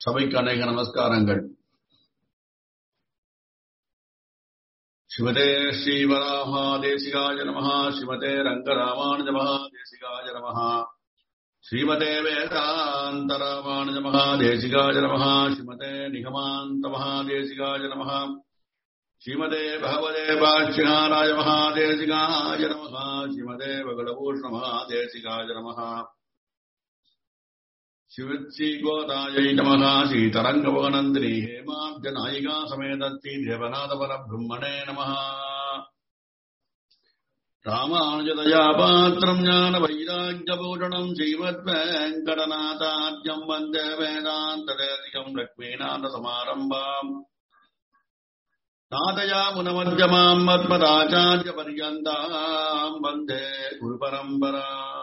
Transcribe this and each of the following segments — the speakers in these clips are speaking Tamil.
சபைக்கு அநேக நமஸ்காரங்கள் சிவதே ஸ்ரீவராமாதேசிகாய நம சிவதே ரங்கராமானுஜ மகாதேசிகாய நம ஸ்ரீமதே வேதாந்தராமானுஜ மகாதேசிகாய நம ஸ்ரீமதே நிகமாந்த மகாதேசிகாய நம ஸ்ரீமதே பகவதே பாஷ்யகாராய மகாதேசிகாய நம ஸ்ரீமதே பகடபூஷண மகாதேசிகாய நம शिवत्सी गोदायै नमः सीतरङ्गवनन्दिनी हेमाब्जनायिका समेतत्ति देवनाथपरब्रह्मणे नमः रामानुजदया पात्रम् ज्ञानवैराग्यपूषणम् श्रीमद्वेङ्कटनाथाद्यम् वन्दे वेदान्तदेशिकम् लक्ष्मीनाथसमारम्भाम् नाथया मुनमध्यमाम् मत्पदाचार्यपर्यन्ताम् वन्दे गुरुपरम्पराम्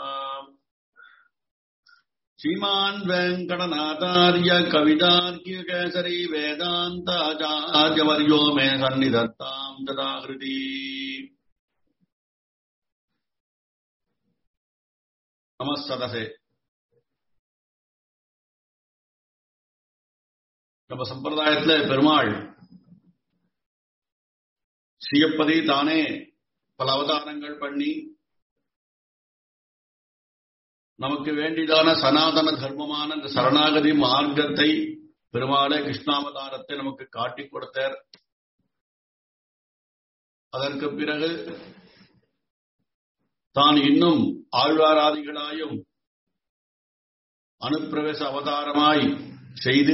श्रीमान् वेङ्कटनाथार्य कवितार्क्य केसरी वेदान्ताचार्यवर्यो मे सन्निधत्ताम् तदाकृति நமஸ்ததசே நம்ம சம்பிரதாயத்துல பெருமாள் ஸ்ரீயப்பதி தானே பல அவதாரங்கள் பண்ணி நமக்கு வேண்டியதான சனாதன தர்மமான இந்த சரணாகதி மார்க்கத்தை பெருமாளே கிருஷ்ணாவதாரத்தை நமக்கு காட்டிக் கொடுத்தார் அதற்கு பிறகு தான் இன்னும் ஆழ்வாராதிகளாயும் அனுப்பிரவேச அவதாரமாய் செய்து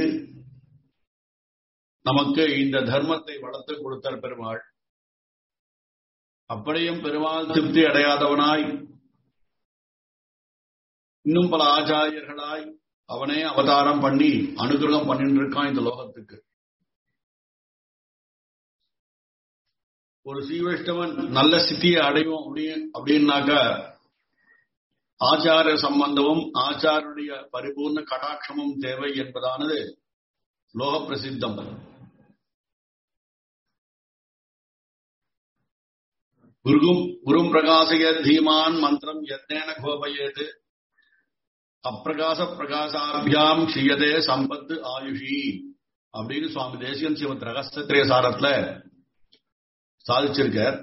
நமக்கு இந்த தர்மத்தை வளர்த்து கொடுத்தார் பெருமாள் அப்படியும் பெருமாள் திருப்தி அடையாதவனாய் இன்னும் பல ஆச்சாரியர்களாய் அவனே அவதாரம் பண்ணி அனுகிரகம் பண்ணிட்டு இருக்கான் இந்த லோகத்துக்கு ஒரு ஸ்ரீவைஷ்ணவன் நல்ல ஸ்திதியை அடையும் அப்படின்னாக்க ஆச்சார சம்பந்தமும் ஆச்சாருடைய பரிபூர்ண கடாட்சமும் தேவை என்பதானது லோக பிரசித்தம் குருகும் குரும் பிரகாசய தீமான் மந்திரம் யத்னேன கோபயேது அப்பிரகாச பிரகாசாபியாம் ஷியதே சம்பத்து ஆயுஷி அப்படின்னு சுவாமி தேசியன் சிவத் ரகசிய சாரத்துல சாதிச்சிருக்கார்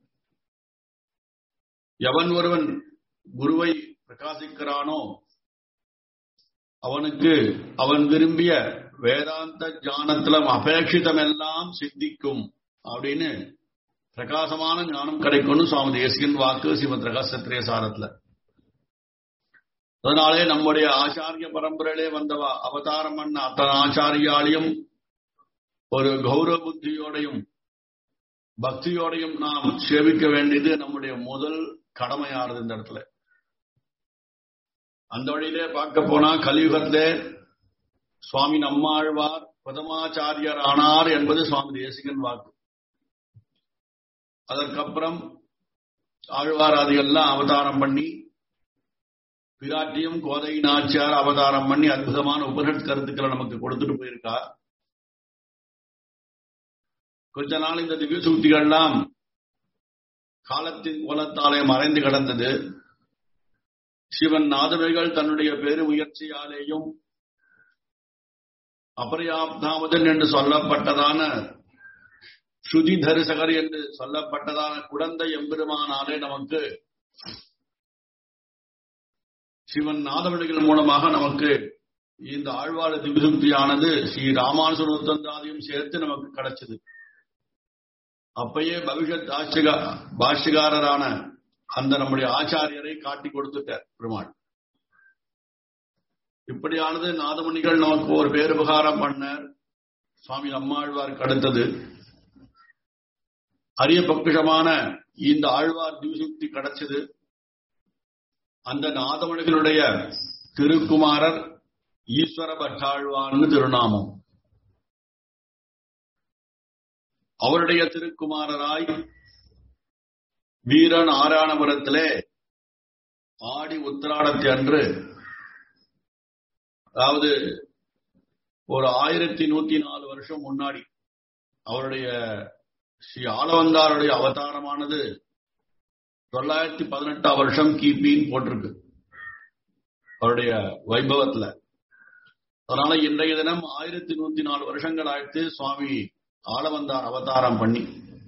எவன் ஒருவன் குருவை பிரகாசிக்கிறானோ அவனுக்கு அவன் விரும்பிய வேதாந்த ஞானத்துல அபேட்சிதம் எல்லாம் சித்திக்கும் அப்படின்னு பிரகாசமான ஞானம் கிடைக்கும்னு சுவாமி தேசியன் வாக்கு சிவத் ரகசிய சாரத்துல அதனாலே நம்முடைய ஆச்சாரிய பரம்பரையிலே வந்தவா அவதாரம் பண்ண அத்தனை ஆச்சாரியாலையும் ஒரு கௌரவ புத்தியோடையும் பக்தியோடையும் நாம் சேவிக்க வேண்டியது நம்முடைய முதல் கடமையானது இந்த இடத்துல அந்த வழியிலே பார்க்க போனா கலியுகத்திலே சுவாமி நம்மாழ்வார் பிரதமாச்சாரியர் ஆனார் என்பது சுவாமி தேசிகன் வாக்கு அதற்கப்புறம் ஆழ்வாராதிகள்லாம் அவதாரம் பண்ணி பிராட்டியும் கோதை நாச்சியார் அவதாரம் பண்ணி அற்புதமான உபனிஷத் கருத்துக்களை நமக்கு கொடுத்துட்டு போயிருக்கா கொஞ்ச நாள் இந்த திவ்ய சூக்திகள்லாம் காலத்தின் கோலத்தாலே மறைந்து கிடந்தது சிவன் நாதவைகள் தன்னுடைய பேரு முயற்சியாலேயும் அபரியாப்தாமதன் என்று சொல்லப்பட்டதான ஸ்ருதி தரிசகர் என்று சொல்லப்பட்டதான குழந்தை எம்பெருமானாலே நமக்கு சிவன் நாதவடிகள் மூலமாக நமக்கு இந்த ஆழ்வார திவிசுக்தியானது ஸ்ரீ ராமானுசன் உத்தந்தாதையும் சேர்த்து நமக்கு கிடைச்சது அப்பயே பவிஷத் ஆட்சிகா பாஷ்யகாரரான அந்த நம்முடைய ஆச்சாரியரை காட்டி கொடுத்துட்டார் பெருமாள் இப்படியானது நாதமணிகள் நமக்கு ஒரு பேருபகாரம் பண்ணார் சுவாமி நம்மாழ்வாருக்கு அடுத்தது அரிய பக்குஷமான இந்த ஆழ்வார் திவிசுக்தி கிடைச்சது அந்த நாதமணிகளுடைய திருக்குமாரர் ஈஸ்வர பட்டாழ்வான்னு திருநாமம் அவருடைய திருக்குமாரராய் வீர நாராயணபுரத்திலே ஆடி உத்திராடத்தை அன்று அதாவது ஒரு ஆயிரத்தி நூத்தி நாலு வருஷம் முன்னாடி அவருடைய ஸ்ரீ ஆளவந்தாருடைய அவதாரமானது தொள்ளாயிரத்தி பதினெட்டாம் வருஷம் கிபின்னு போட்டிருக்கு அவருடைய வைபவத்துல அதனால இன்றைய தினம் ஆயிரத்தி நூத்தி நாலு வருஷங்கள் ஆயிடுத்து சுவாமி ஆளவந்தார் அவதாரம் பண்ணி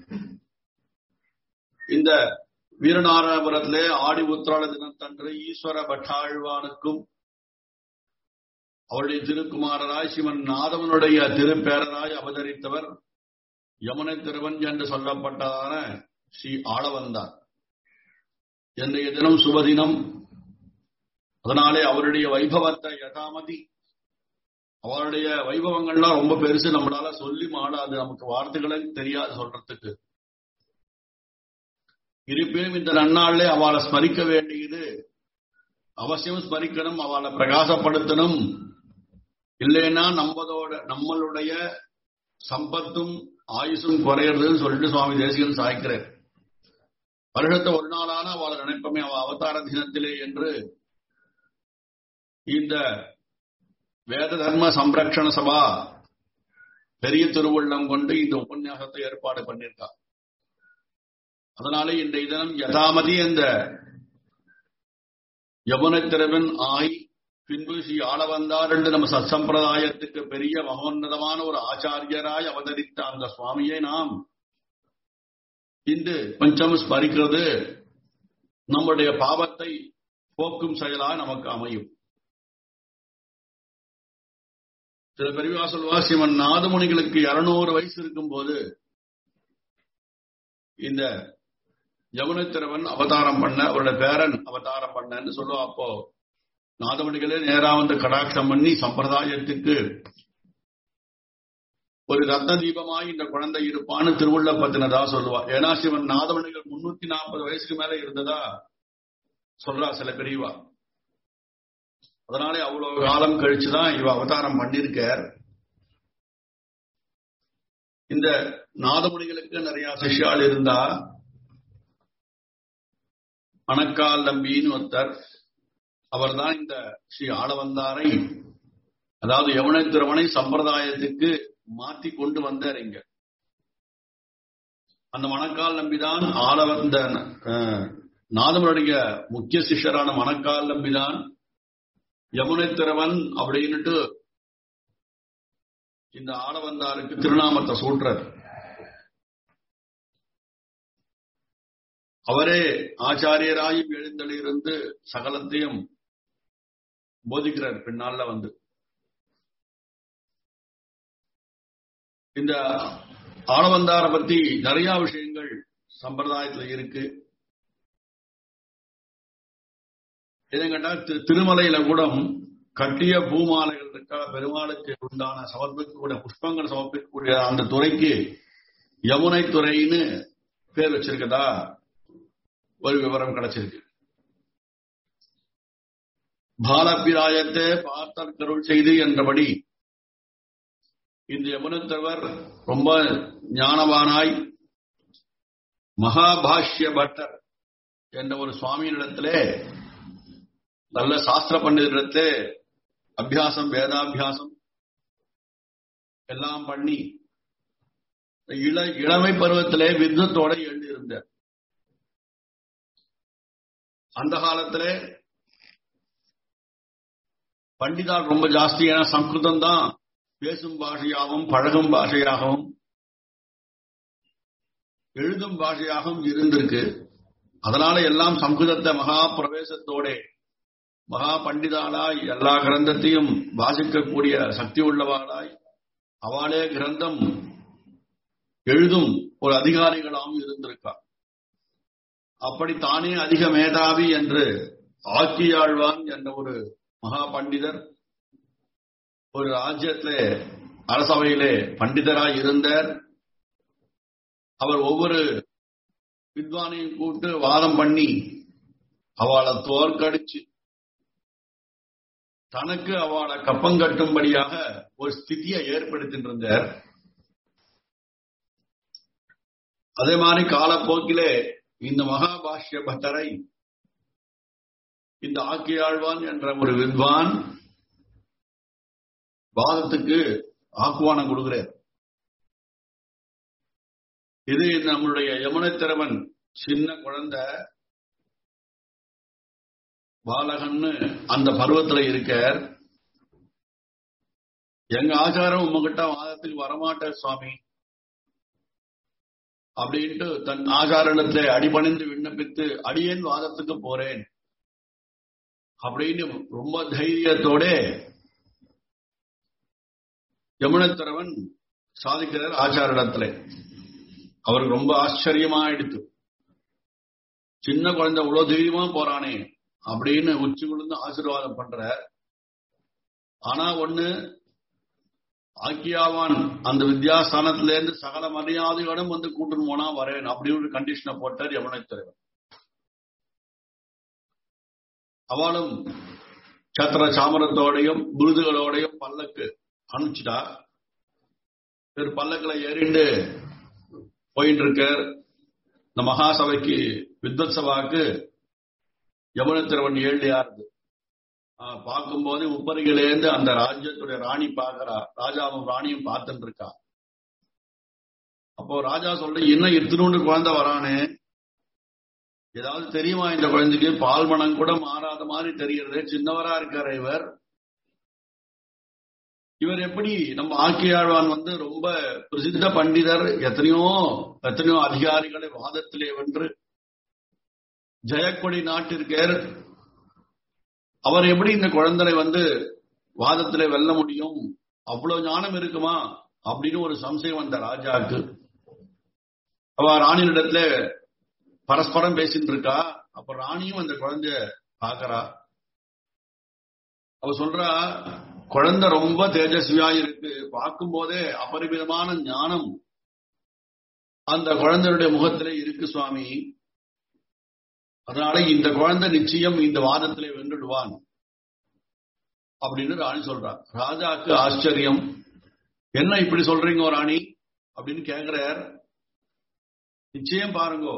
இந்த வீரநாராயணபுரத்திலே ஆடி உத்திராட தினத்தன்று ஈஸ்வர பட்டாழ்வானுக்கும் அவருடைய திருக்குமாரராய் சிவன் நாதவனுடைய திருப்பேரராய் அவதரித்தவர் யமுனை திருவன் என்று சொல்லப்பட்டதான ஸ்ரீ ஆளவந்தார் இன்றைய தினம் சுபதினம் அதனாலே அவருடைய வைபவத்தை யதாமதி அவருடைய வைபவங்கள்லாம் ரொம்ப பெருசு நம்மளால சொல்லி மாடாது நமக்கு வார்த்தைகளே தெரியாது சொல்றதுக்கு இருப்பினும் இந்த நன்னாளிலே அவளை ஸ்மரிக்க வேண்டியது அவசியம் ஸ்மரிக்கணும் அவளை பிரகாசப்படுத்தணும் இல்லைன்னா நம்மதோட நம்மளுடைய சம்பத்தும் ஆயுசும் குறையிறதுன்னு சொல்லிட்டு சுவாமி தேசிகன் சாய்க்கிறார் வருஷத்தை ஒரு நாளான அவளை நினைப்பமே அவ அவதார தினத்திலே என்று இந்த வேத தர்ம சம்ரக்ஷண சபா பெரிய திருவுள்ளம் கொண்டு இந்த உபன்யாசத்தை ஏற்பாடு பண்ணியிருக்கா அதனாலே இன்றைய தினம் யதாமதி அந்த யமுனை திறவன் ஆய் பின்பு ஸ்ரீ ஆளவந்தார் என்று நம்ம சத்சம்பிரதாயத்துக்கு பெரிய மகோன்னதமான ஒரு ஆச்சாரியராய் அவதரித்த அந்த சுவாமியை நாம் இன்று கொஞ்சம் ஸ்மரிக்கிறது நம்முடைய பாவத்தை போக்கும் செயலா நமக்கு அமையும் சில பெரியவா சொல்வா சிவன் நாதமுனிகளுக்கு இருநூறு வயசு இருக்கும் போது இந்த யமுனத்திரவன் அவதாரம் பண்ண அவருடைய பேரன் அவதாரம் பண்ணன்னு சொல்லுவா அப்போ நாதமணிகளே நேரா வந்து கடாட்சம் பண்ணி சம்பிரதாயத்துக்கு ஒரு ரத்ன தீபமாய் இந்த குழந்தை இருப்பான்னு திருவுள்ள பத்தினதா சொல்லுவா ஏன்னா சிவன் நாதமணிகள் முன்னூத்தி நாற்பது வயசுக்கு மேல இருந்ததா சொல்றா சில பெரியவா அதனாலே அவ்வளவு காலம் கழிச்சுதான் இவ அவதாரம் பண்ணிருக்கார் இந்த நாதமுனிகளுக்கு நிறைய சிஷ்யால் இருந்தா அணக்கால் நம்பின்னு ஒருத்தர் அவர்தான் இந்த ஸ்ரீ ஆளவந்தாரை அதாவது யமுனை திருமணை சம்பிரதாயத்துக்கு மாத்தி கொண்டு வந்தார் இங்க அந்த மணக்கால் நம்பிதான் ஆளவந்த நாதமனுடைய முக்கிய சிஷ்யரான மணக்கால் நம்பிதான் யமுனை திறவன் அப்படின்னுட்டு இந்த ஆளவந்தாருக்கு திருநாமத்தை சூட்டுறார் அவரே ஆச்சாரியராயும் எழுந்தளிருந்து சகலத்தையும் போதிக்கிறார் பின்னால வந்து இந்த ஆளவந்தார பத்தி நிறைய விஷயங்கள் சம்பிரதாயத்துல இருக்கு கேட்டா திருமலையில கூட கட்டிய பூமாலைகள் இருக்கா பெருமாளுக்கு உண்டான சமர்ப்பிக்கக்கூடிய புஷ்பங்கள் சமர்ப்பிக்கக்கூடிய அந்த துறைக்கு யமுனை துறைன்னு பேர் வச்சிருக்கதா ஒரு விவரம் கிடைச்சிருக்கு பாலப்பிராயத்தை பார்த்தர் கருள் செய்து என்றபடி இந்த யமுனத்தவர் ரொம்ப ஞானவானாய் மகாபாஷ்ய பட்டர் என்ற ஒரு சுவாமியினிடத்திலே நல்ல சாஸ்திர பண்டிதரிடத்திலே அபியாசம் வேதாபியாசம் எல்லாம் பண்ணி இள இளமை பருவத்திலே வித்வத்தோட எழுந்திருந்தார் அந்த காலத்திலே பண்டிதால் ரொம்ப ஜாஸ்தி ஏன்னா சம்ஸ்கிருதம் தான் பேசும் பாஷையாகவும் பழகும் பாஷையாகவும் எழுதும் பாஷையாகவும் இருந்திருக்கு அதனால எல்லாம் சம்ஸ்கிருதத்தை மகா பிரவேசத்தோட மகா பண்டிதாளாய் எல்லா கிரந்தத்தையும் வாசிக்கக்கூடிய சக்தி உள்ளவாளாய் அவளே கிரந்தம் எழுதும் ஒரு அதிகாரிகளாகவும் இருந்திருக்கா அப்படி தானே அதிக மேதாவி என்று ஆக்கியாழ்வான் என்ற ஒரு மகா பண்டிதர் ஒரு ராஜ்யத்திலே அரசவையிலே பண்டிதராய் இருந்தார் அவர் ஒவ்வொரு வித்வானையும் கூட்டு வாதம் பண்ணி அவளை தோற்கடிச்சு தனக்கு அவளை கப்பங்கட்டும்படியாக ஒரு ஸ்திதியை ஏற்படுத்திட்டு இருந்தார் அதே மாதிரி காலப்போக்கிலே இந்த மகாபாஷ்ய பட்டரை இந்த ஆக்கியாழ்வான் என்ற ஒரு வித்வான் வாதத்துக்கு ஆக்குவானம் கொடுக்கிறார் இது நம்மளுடைய யமுனை திறவன் சின்ன குழந்தை பாலகன்னு அந்த பருவத்துல இருக்கார் எங்க ஆச்சாரம் உங்ககிட்ட வாதத்துக்கு வரமாட்டார் சுவாமி அப்படின்ட்டு தன் ஆச்சாரணத்தை அடிபணிந்து விண்ணப்பித்து அடியேன் வாதத்துக்கு போறேன் அப்படின்னு ரொம்ப தைரியத்தோட யமுனத்தரவன் சாதிக்கிறார் ஆச்சாரிடத்துல அவருக்கு ரொம்ப ஆச்சரியமா எடுத்து சின்ன குழந்தை இவ்வளவு தைரியமா போறானே அப்படின்னு உச்சி விழுந்து ஆசீர்வாதம் பண்ற ஆனா ஒண்ணு ஆக்கியாவான் அந்த வித்யாஸ்தானத்துல இருந்து சகல மரியாதையோடும் வந்து கூட்டுன்னு போனா வரேன் அப்படின்னு ஒரு கண்டிஷனை போட்டார் யமுனை தலைவர் அவளும் சத்திர சாமரத்தோடையும் விருதுகளோடையும் பல்லக்கு அனுப்பிச்சிட்டா ஒரு பல்லக்கில் ஏறிண்டு போயிட்டு இருக்கார் இந்த மகாசபைக்கு வித்வத் சபாக்கு யமுனத்திரவன் ஏழியாருது பார்க்கும்போது உப்பரிகளேந்து அந்த ராஜ்யத்துடைய ராணி பாக்குறா ராஜாவும் ராணியும் பார்த்துட்டு இருக்கா அப்போ ராஜா சொல்ற இன்னும் இத்தினோண்டு குழந்தை வரானே ஏதாவது தெரியுமா இந்த குழந்தைக்கு பால் மனம் கூட மாறாத மாதிரி தெரிகிறது சின்னவரா இருக்காரு இவர் இவர் எப்படி நம்ம ஆக்கியாழ்வான் வந்து ரொம்ப பிரசித்த பண்டிதர் எத்தனையோ எத்தனையோ அதிகாரிகளை வாதத்திலே வென்று ஜெயக்கொடி நாட்டிற்கேர் அவர் எப்படி இந்த குழந்தை வந்து வாதத்திலே வெல்ல முடியும் அவ்வளவு ஞானம் இருக்குமா அப்படின்னு ஒரு சம்சயம் வந்த ராஜாவுக்கு அவ ராணியிடத்துல பரஸ்பரம் பேசிட்டு இருக்கா அப்ப ராணியும் அந்த குழந்தைய பாக்குறா அவ சொல்றா குழந்தை ரொம்ப தேஜஸ்வியா இருக்கு பார்க்கும் போதே அபரிமிதமான ஞானம் அந்த குழந்தையுடைய முகத்திலே இருக்கு சுவாமி அதனால இந்த குழந்தை நிச்சயம் இந்த வாதத்திலே வென்றுடுவான் அப்படின்னு ராணி சொல்றா ராஜாக்கு ஆச்சரியம் என்ன இப்படி சொல்றீங்க ராணி அப்படின்னு கேக்குறார் நிச்சயம் பாருங்க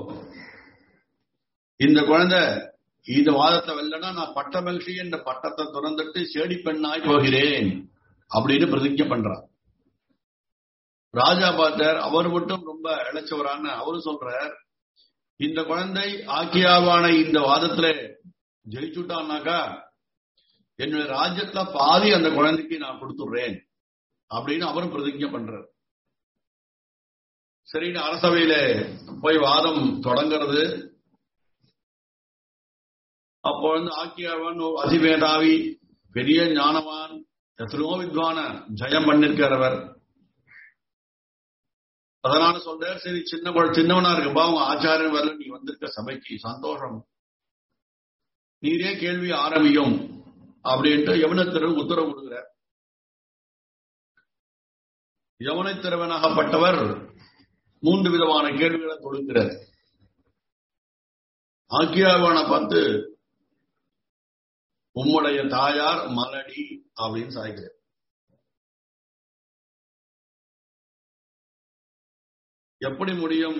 இந்த குழந்தை இந்த வாதத்தை வெல்லனா நான் பட்ட மகிழ்ச்சி என்ற பட்டத்தை துறந்துட்டு சேடி பெண்ணாய் போகிறேன் அப்படின்னு பிரதிஜை பண்றார் ராஜா பார்த்தார் அவர் மட்டும் ரொம்ப இழைச்சவரான்னு அவரும் சொல்றார் இந்த குழந்தை ஆக்கியாவான இந்த வாதத்துல ஜெயிச்சுட்டான்னாக்கா என்னுடைய ராஜ்யத்துல பாதி அந்த குழந்தைக்கு நான் கொடுத்துடுறேன் அப்படின்னு அவரும் பிரதிஜை பண்றார் சரின்னு அரசவையில போய் வாதம் தொடங்கிறது அப்போ வந்து ஆக்கியாவன் அதிவேதாவி பெரிய ஞானவான் எத்தனையோ வித்வான ஜெயம் பண்ணிருக்கிறவர் அதனால சொல்றார் சரி சின்ன சின்னவனா இருக்குப்பா உங்க ஆச்சாரியன் வரல நீ வந்திருக்க சபைக்கு சந்தோஷம் நீரே கேள்வி ஆரம்பியும் அப்படின்ட்டு யமுனத்திரன் உத்தரவு கொடுக்கிறார் யமுனைத்திறவனாகப்பட்டவர் மூன்று விதமான கேள்விகளை கொடுக்கிறார் ஆக்கியாவான பார்த்து உம்முடைய தாயார் மலடி அப்படின்னு சாய்கிறார் எப்படி முடியும்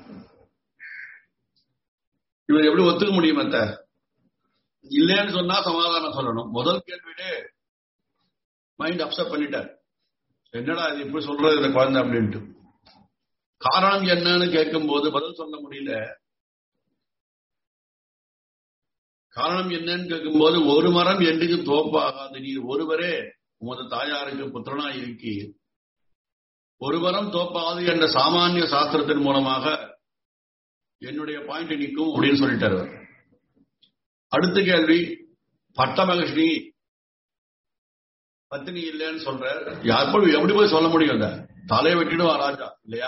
இவர் எப்படி ஒத்துக்க முடியும் அத்த இல்லைன்னு சொன்னா சமாதானம் சொல்லணும் முதல் கேள்வியிலே மைண்ட் அப்செட் பண்ணிட்டார் என்னடா இது இப்படி சொல்றது இந்த குழந்தை அப்படின்ட்டு காரணம் என்னன்னு கேட்கும் போது பதில் சொல்ல முடியல காரணம் என்னன்னு கேட்கும்போது ஒரு மரம் என்றுக்கு தோப்பாகாது நீர் ஒருவரே உமது தாயாருக்கு புத்திரனா இருக்கீர் ஒரு மரம் தோப்பாது என்ற சாமானிய சாஸ்திரத்தின் மூலமாக என்னுடைய பாயிண்ட் நிற்கும் அப்படின்னு சொல்லிட்டார் அடுத்த கேள்வி பட்ட மகிழ்ச்சி பத்தினி இல்லைன்னு சொல்ற எப்படி எப்படி போய் சொல்ல முடியும் அந்த தலையை வெட்டிடுவா ராஜா இல்லையா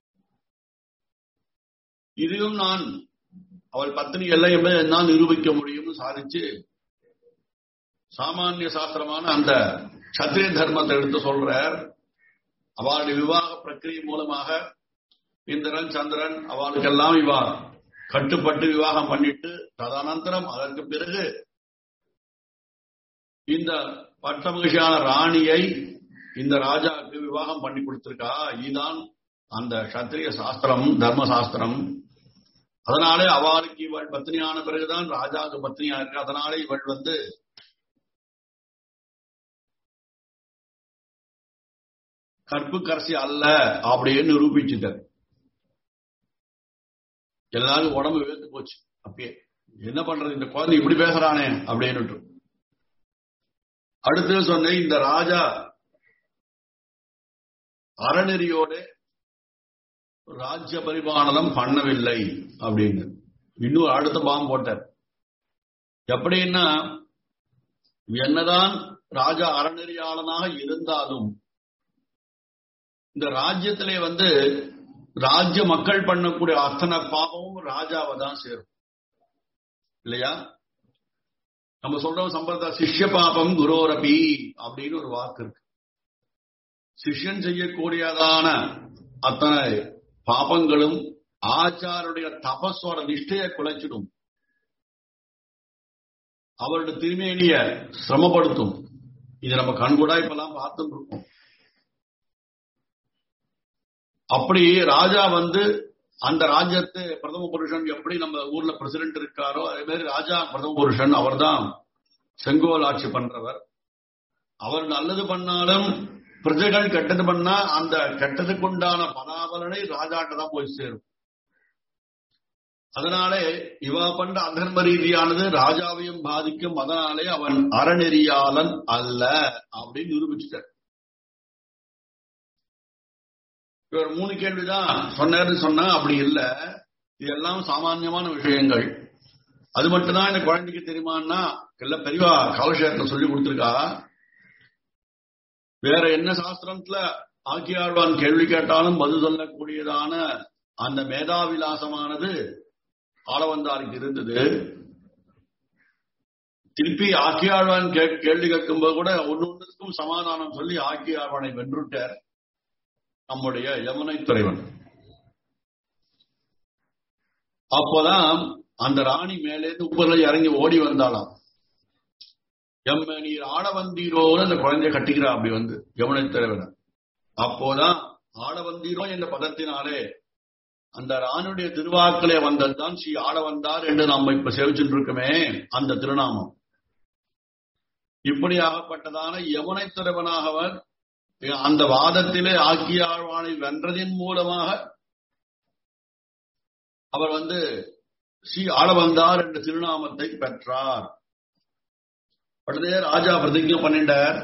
இதையும் நான் அவள் பத்தினி இல்லை என்பதை என்னால் நிரூபிக்க முடியும்னு சாதிச்சு சாமானிய சாஸ்திரமான அந்த சத்திரிய தர்மத்தை எடுத்து சொல்றார் அவளுடைய விவாக பிரக்கிரியை மூலமாக இந்திரன் சந்திரன் அவளுக்கெல்லாம் இவா கட்டுப்பட்டு விவாகம் பண்ணிட்டு ததனந்தரம் அதற்கு பிறகு இந்த பட்டமகிழ்ச்சியான ராணியை இந்த ராஜாவுக்கு விவாகம் பண்ணி கொடுத்திருக்கா இதுதான் அந்த சத்திரிய சாஸ்திரம் தர்ம சாஸ்திரம் அதனாலே அவளுக்கு இவள் பத்னியான பிறகுதான் ராஜாவுக்கு பத்னியா இருக்கு அதனாலே இவள் வந்து கற்புக்கரசி அல்ல அப்படின்னு நிரூபிச்சுட்டார் எல்லாரும் உடம்பு வேர்த்து போச்சு அப்பயே என்ன பண்றது இந்த குழந்தை இப்படி பேசுறானே அப்படின்னு அடுத்து சொன்ன இந்த ராஜா அறநெறியோட ராஜ்ய பரிபாலனம் பண்ணவில்லை அப்படின்னு இன்னும் அடுத்த பாம்பு போட்டார் எப்படின்னா என்னதான் ராஜா அறநெறியாளனாக இருந்தாலும் இந்த ராஜ்யத்திலே வந்து ராஜ்ய மக்கள் பண்ணக்கூடிய அத்தனை பாபமும் ராஜாவை தான் சேரும் இல்லையா நம்ம சொல்றோம் சம்பிரதாய சிஷ்ய பாபம் குரோரபி அப்படின்னு ஒரு வாக்கு இருக்கு சிஷ்யன் செய்யக்கூடியதான அத்தனை பாபங்களும் ஆச்சாருடைய தபஸோட நிஷ்டையை குலைச்சிடும் அவருடைய திருமேனிய சிரமப்படுத்தும் இது நம்ம கண்கூடா இப்பெல்லாம் பார்த்துட்டு இருக்கோம் அப்படி ராஜா வந்து அந்த ராஜ்யத்து பிரதம புருஷன் எப்படி நம்ம ஊர்ல பிரசிடென்ட் இருக்காரோ அதே மாதிரி ராஜா பிரதம புருஷன் அவர்தான் செங்கோல் ஆட்சி பண்றவர் அவர் நல்லது பண்ணாலும் பிரஜைகள் கெட்டது பண்ணா அந்த கெட்டதுக்குண்டான பலாபலனை ராஜாட்ட தான் போய் சேரும் அதனாலே இவா பண்ற அதர்ம ரீதியானது ராஜாவையும் பாதிக்கும் அதனாலே அவன் அறநெறியாளன் அல்ல அப்படின்னு நிரூபிச்சுட்டார் இவர் மூணு கேள்விதான் சொன்னாருன்னு சொன்னா அப்படி இல்ல இதெல்லாம் சாமான்யமான விஷயங்கள் அது மட்டும்தான் இந்த குழந்தைக்கு தெரியுமான்னா இல்ல பெரியவா காலசேரத்தை சொல்லி கொடுத்துருக்கா வேற என்ன சாஸ்திரத்துல ஆக்கியாழ்வான் கேள்வி கேட்டாலும் பதில் சொல்லக்கூடியதான அந்த மேதாவிலாசமானது ஆளவந்தாருக்கு இருந்தது திருப்பி ஆக்கியாழ்வான் கேள்வி கேட்கும்போது கூட ஒன்னு ஒன்றுக்கும் சமாதானம் சொல்லி ஆக்கியாழ்வானை வென்றுட்டார் நம்முடைய யமுனை துறைவன் அப்போதான் அந்த ராணி மேலேருந்து உப்பரில் இறங்கி ஓடி வந்தாலாம் எம்ம நீர் ஆட வந்தீரோன்னு அந்த குழந்தைய கட்டிக்கிறா அப்படி வந்து யமுனை துறைவன் அப்போதான் ஆட வந்தீரோ என்ற பதத்தினாலே அந்த ராணுடைய திருவாக்களே வந்ததுதான் ஸ்ரீ ஆட வந்தார் என்று நம்ம இப்ப சேவிச்சுட்டு இருக்கோமே அந்த திருநாமம் இப்படியாகப்பட்டதான யமுனை துறைவனாகவர் அந்த வாதத்திலே ஆக்கியாழ்வானை வென்றதின் மூலமாக அவர் வந்து ஸ்ரீ ஆளவந்தார் என்ற திருநாமத்தை பெற்றார் உடனே ராஜா பிரதிஜை பண்ணிட்டார்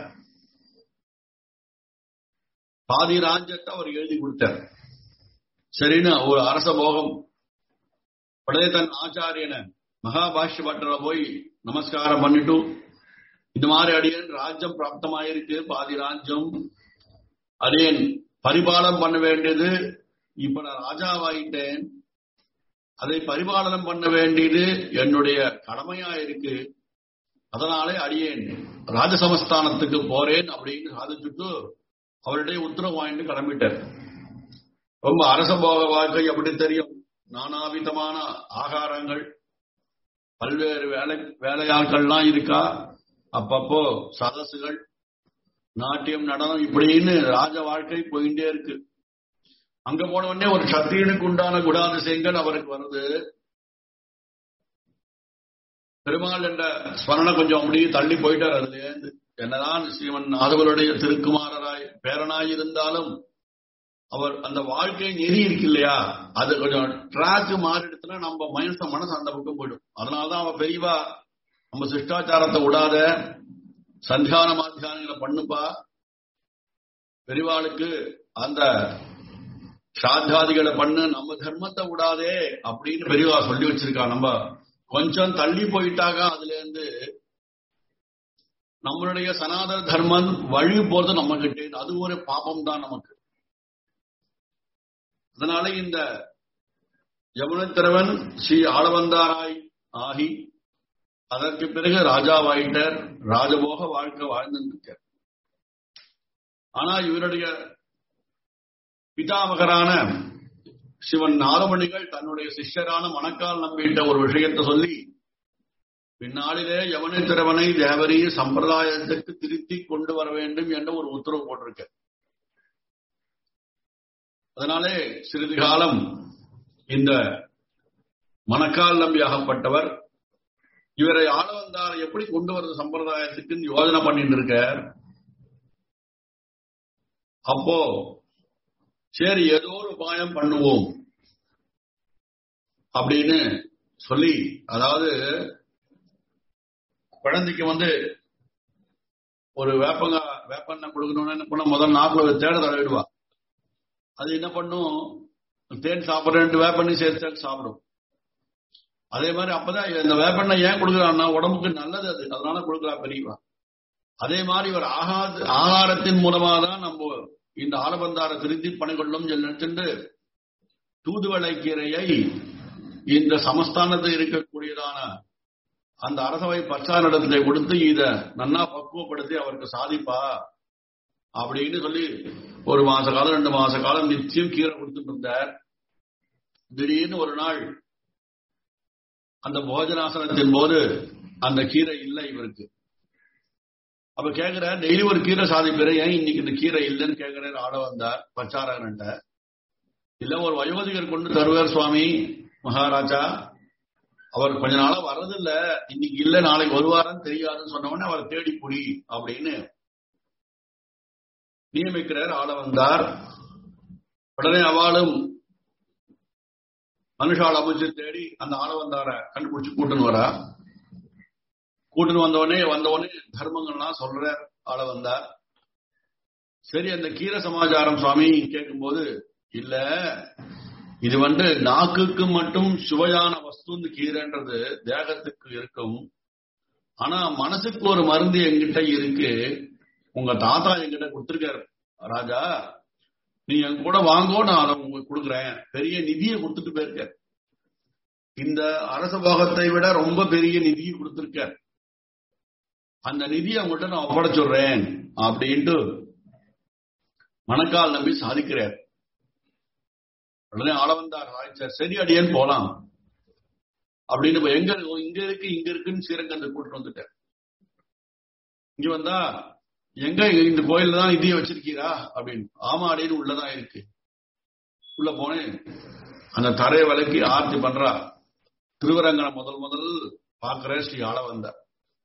பாதி ராஜ்யத்தை அவர் எழுதி கொடுத்தார் சரின்னு ஒரு அரச போகம் உடனே தன் ஆச்சாரியனை மகாபாஷ்ய பட்டரை போய் நமஸ்காரம் பண்ணிட்டு இந்த மாதிரி அடியன் ராஜ்யம் பிராப்தமாயிருக்கு பாதி ராஜ்யம் அடியன் பரிபாலனம் பண்ண வேண்டியது இப்ப நான் ராஜாவாயிட்டேன் அதை பரிபாலனம் பண்ண வேண்டியது என்னுடைய கடமையா இருக்கு அதனாலே அடியேன் ராஜசமஸ்தானத்துக்கு போறேன் அப்படின்னு சாதிச்சுட்டு அவருடைய உத்தரவு வாங்கிட்டு கிளம்பிட்டார் ரொம்ப அரச போக வாழ்க்கை எப்படி தெரியும் நானாவிதமான ஆகாரங்கள் பல்வேறு வேலை வேலையாட்கள்லாம் இருக்கா அப்பப்போ சதசுகள் நாட்டியம் நடனம் இப்படின்னு ராஜ வாழ்க்கை போயிட்டே இருக்கு அங்க போன உடனே ஒரு சத்திரியனுக்கு உண்டான குணாதிசயங்கள் அவருக்கு வருது பெருமாள் என்ற ஸ்மரணை கொஞ்சம் அப்படியே தள்ளி போயிட்டார் அதுல இருந்து என்னதான் ஸ்ரீமன் நாதவருடைய திருக்குமாரராய் பேரனாய் இருந்தாலும் அவர் அந்த வாழ்க்கை நெறி இருக்கு இல்லையா அது கொஞ்சம் ட்ராக் மாறிடுச்சுன்னா நம்ம மனச மனசு அந்த பக்கம் போயிடும் அதனாலதான் அவன் பெரியவா நம்ம சிஷ்டாச்சாரத்தை விடாத சந்தியான மாத்தியானங்களை பண்ணுப்பா பெரியவாளுக்கு அந்த சாத்தாதிகளை பண்ணு நம்ம தர்மத்தை விடாதே அப்படின்னு பெரியவா சொல்லி வச்சிருக்கா நம்ம கொஞ்சம் தள்ளி போயிட்டாக அதுல இருந்து நம்மளுடைய சனாதன தர்மம் வழி போறது நம்ம கிட்ட அது ஒரு பாபம் தான் நமக்கு அதனால இந்த யமுனத்திரவன் ஸ்ரீ ஆளவந்தாராய் ஆகி அதற்கு பிறகு ராஜாவாயிட்டார் ராஜபோக வாழ்க்கை வாழ்ந்துருக்கார் ஆனா இவருடைய பிதாமகரான சிவன் நாகமணிகள் தன்னுடைய சிஷ்யரான மணக்கால் நம்பிட்ட ஒரு விஷயத்தை சொல்லி பின்னாளிலே யவனை திறவனை தேவரி சம்பிரதாயத்துக்கு திருத்தி கொண்டு வர வேண்டும் என்ற ஒரு உத்தரவு போட்டிருக்க அதனாலே சிறிது காலம் இந்த மணக்கால் நம்பியாகப்பட்டவர் இவரை ஆள வந்தார் எப்படி கொண்டு வரது சம்பிரதாயத்துக்கு யோஜனை பண்ணிட்டு இருக்கார் அப்போ சரி ஏதோ ஒரு உபாயம் பண்ணுவோம் அப்படின்னு சொல்லி அதாவது குழந்தைக்கு வந்து ஒரு வேப்பங்க வேப்பெண்ணெய் கொடுக்கணும்னு என்ன பண்ண முதல் நாக்குல ஒரு தேட தடவிடுவா அது என்ன பண்ணும் தேன் சாப்பிட்ற ரெண்டு வேப்பண்ணி சேர்த்து சாப்பிடும் அதே மாதிரி அப்பதான் இந்த வேப்பெண்ணெய் ஏன் கொடுக்குறான்னா உடம்புக்கு நல்லது அது அதனால கொடுக்குறா பெரியவா அதே மாதிரி ஒரு ஆகாத ஆகாரத்தின் மூலமா தான் நம்ம இந்த ஆலபந்தார திருத்தி பணிகொள்ளும் நினைச்சுண்டு தூதுவளை கீரையை இந்த சமஸ்தானத்தில் இருக்கக்கூடியதான அந்த அரசவை பச்சாரிடத்தை கொடுத்து இத நன்னா பக்குவப்படுத்தி அவருக்கு சாதிப்பா அப்படின்னு சொல்லி ஒரு மாச காலம் ரெண்டு மாச காலம் நிச்சயம் கீரை கொடுத்துட்டு இருந்தார் திடீர்னு ஒரு நாள் அந்த போஜனாசனத்தின் போது அந்த கீரை இல்லை இவருக்கு அப்ப கேக்குற டெய்லி ஒரு கீரை சாதிப்பிற ஏன் இன்னைக்கு இந்த கீரை இல்லைன்னு கேக்குறாரு ஆட வந்தார் பச்சாரகன்ட்ட இல்ல ஒரு வயோதிகர் கொண்டு தருவார் சுவாமி மகாராஜா அவர் கொஞ்ச நாளா வர்றதில்ல இன்னைக்கு இல்ல நாளைக்கு வருவாரன்னு தெரியாதுன்னு சொன்ன உடனே அவர் தேடி புடி அப்படின்னு நியமிக்கிறார் ஆள வந்தார் உடனே அவளும் மனுஷால் அமைச்சு தேடி அந்த ஆள வந்தார கண்டுபிடிச்சு கூட்டுன்னு வரா கூட்டுன்னு வந்தவொடனே வந்தவொடனே தர்மங்கள்லாம் சொல்ற ஆள வந்தார் சரி அந்த கீர சமாச்சாரம் சுவாமி கேட்கும்போது இல்ல இது வந்து நாக்குக்கு மட்டும் சுவையான வஸ்து கீரைன்றது தேகத்துக்கு இருக்கும் ஆனா மனசுக்கு ஒரு மருந்து என்கிட்ட இருக்கு உங்க தாத்தா என்கிட்ட கொடுத்திருக்காரு ராஜா நீ என் கூட வாங்கோ நான் அதை உங்களுக்கு கொடுக்குறேன் பெரிய நிதியை கொடுத்துட்டு போயிருக்க இந்த அரச போகத்தை விட ரொம்ப பெரிய நிதியை கொடுத்திருக்க அந்த நிதியை அவங்கள்ட்ட நான் ஒப்படைச்சுடுறேன் அப்படின்ட்டு மணக்கால் நம்பி சாதிக்கிறார் உடனே ஆள வந்தார் சார் சரி அடியேன்னு போலாம் அப்படின்னு இப்ப எங்க இங்க இருக்கு இங்க இருக்குன்னு ஸ்ரீரங்கத்தை கூட்டு வந்துட்டேன் இங்க வந்தா எங்க இந்த கோயில்ல தான் இதைய வச்சிருக்கீரா அப்படின்னு ஆமா அடின்னு உள்ளதான் இருக்கு உள்ள போனேன் அந்த தரைய விலைக்கு ஆர்த்தி பண்றா திருவரங்கனை முதல் முதல் பாக்குற ஸ்ரீ ஆள வந்தார்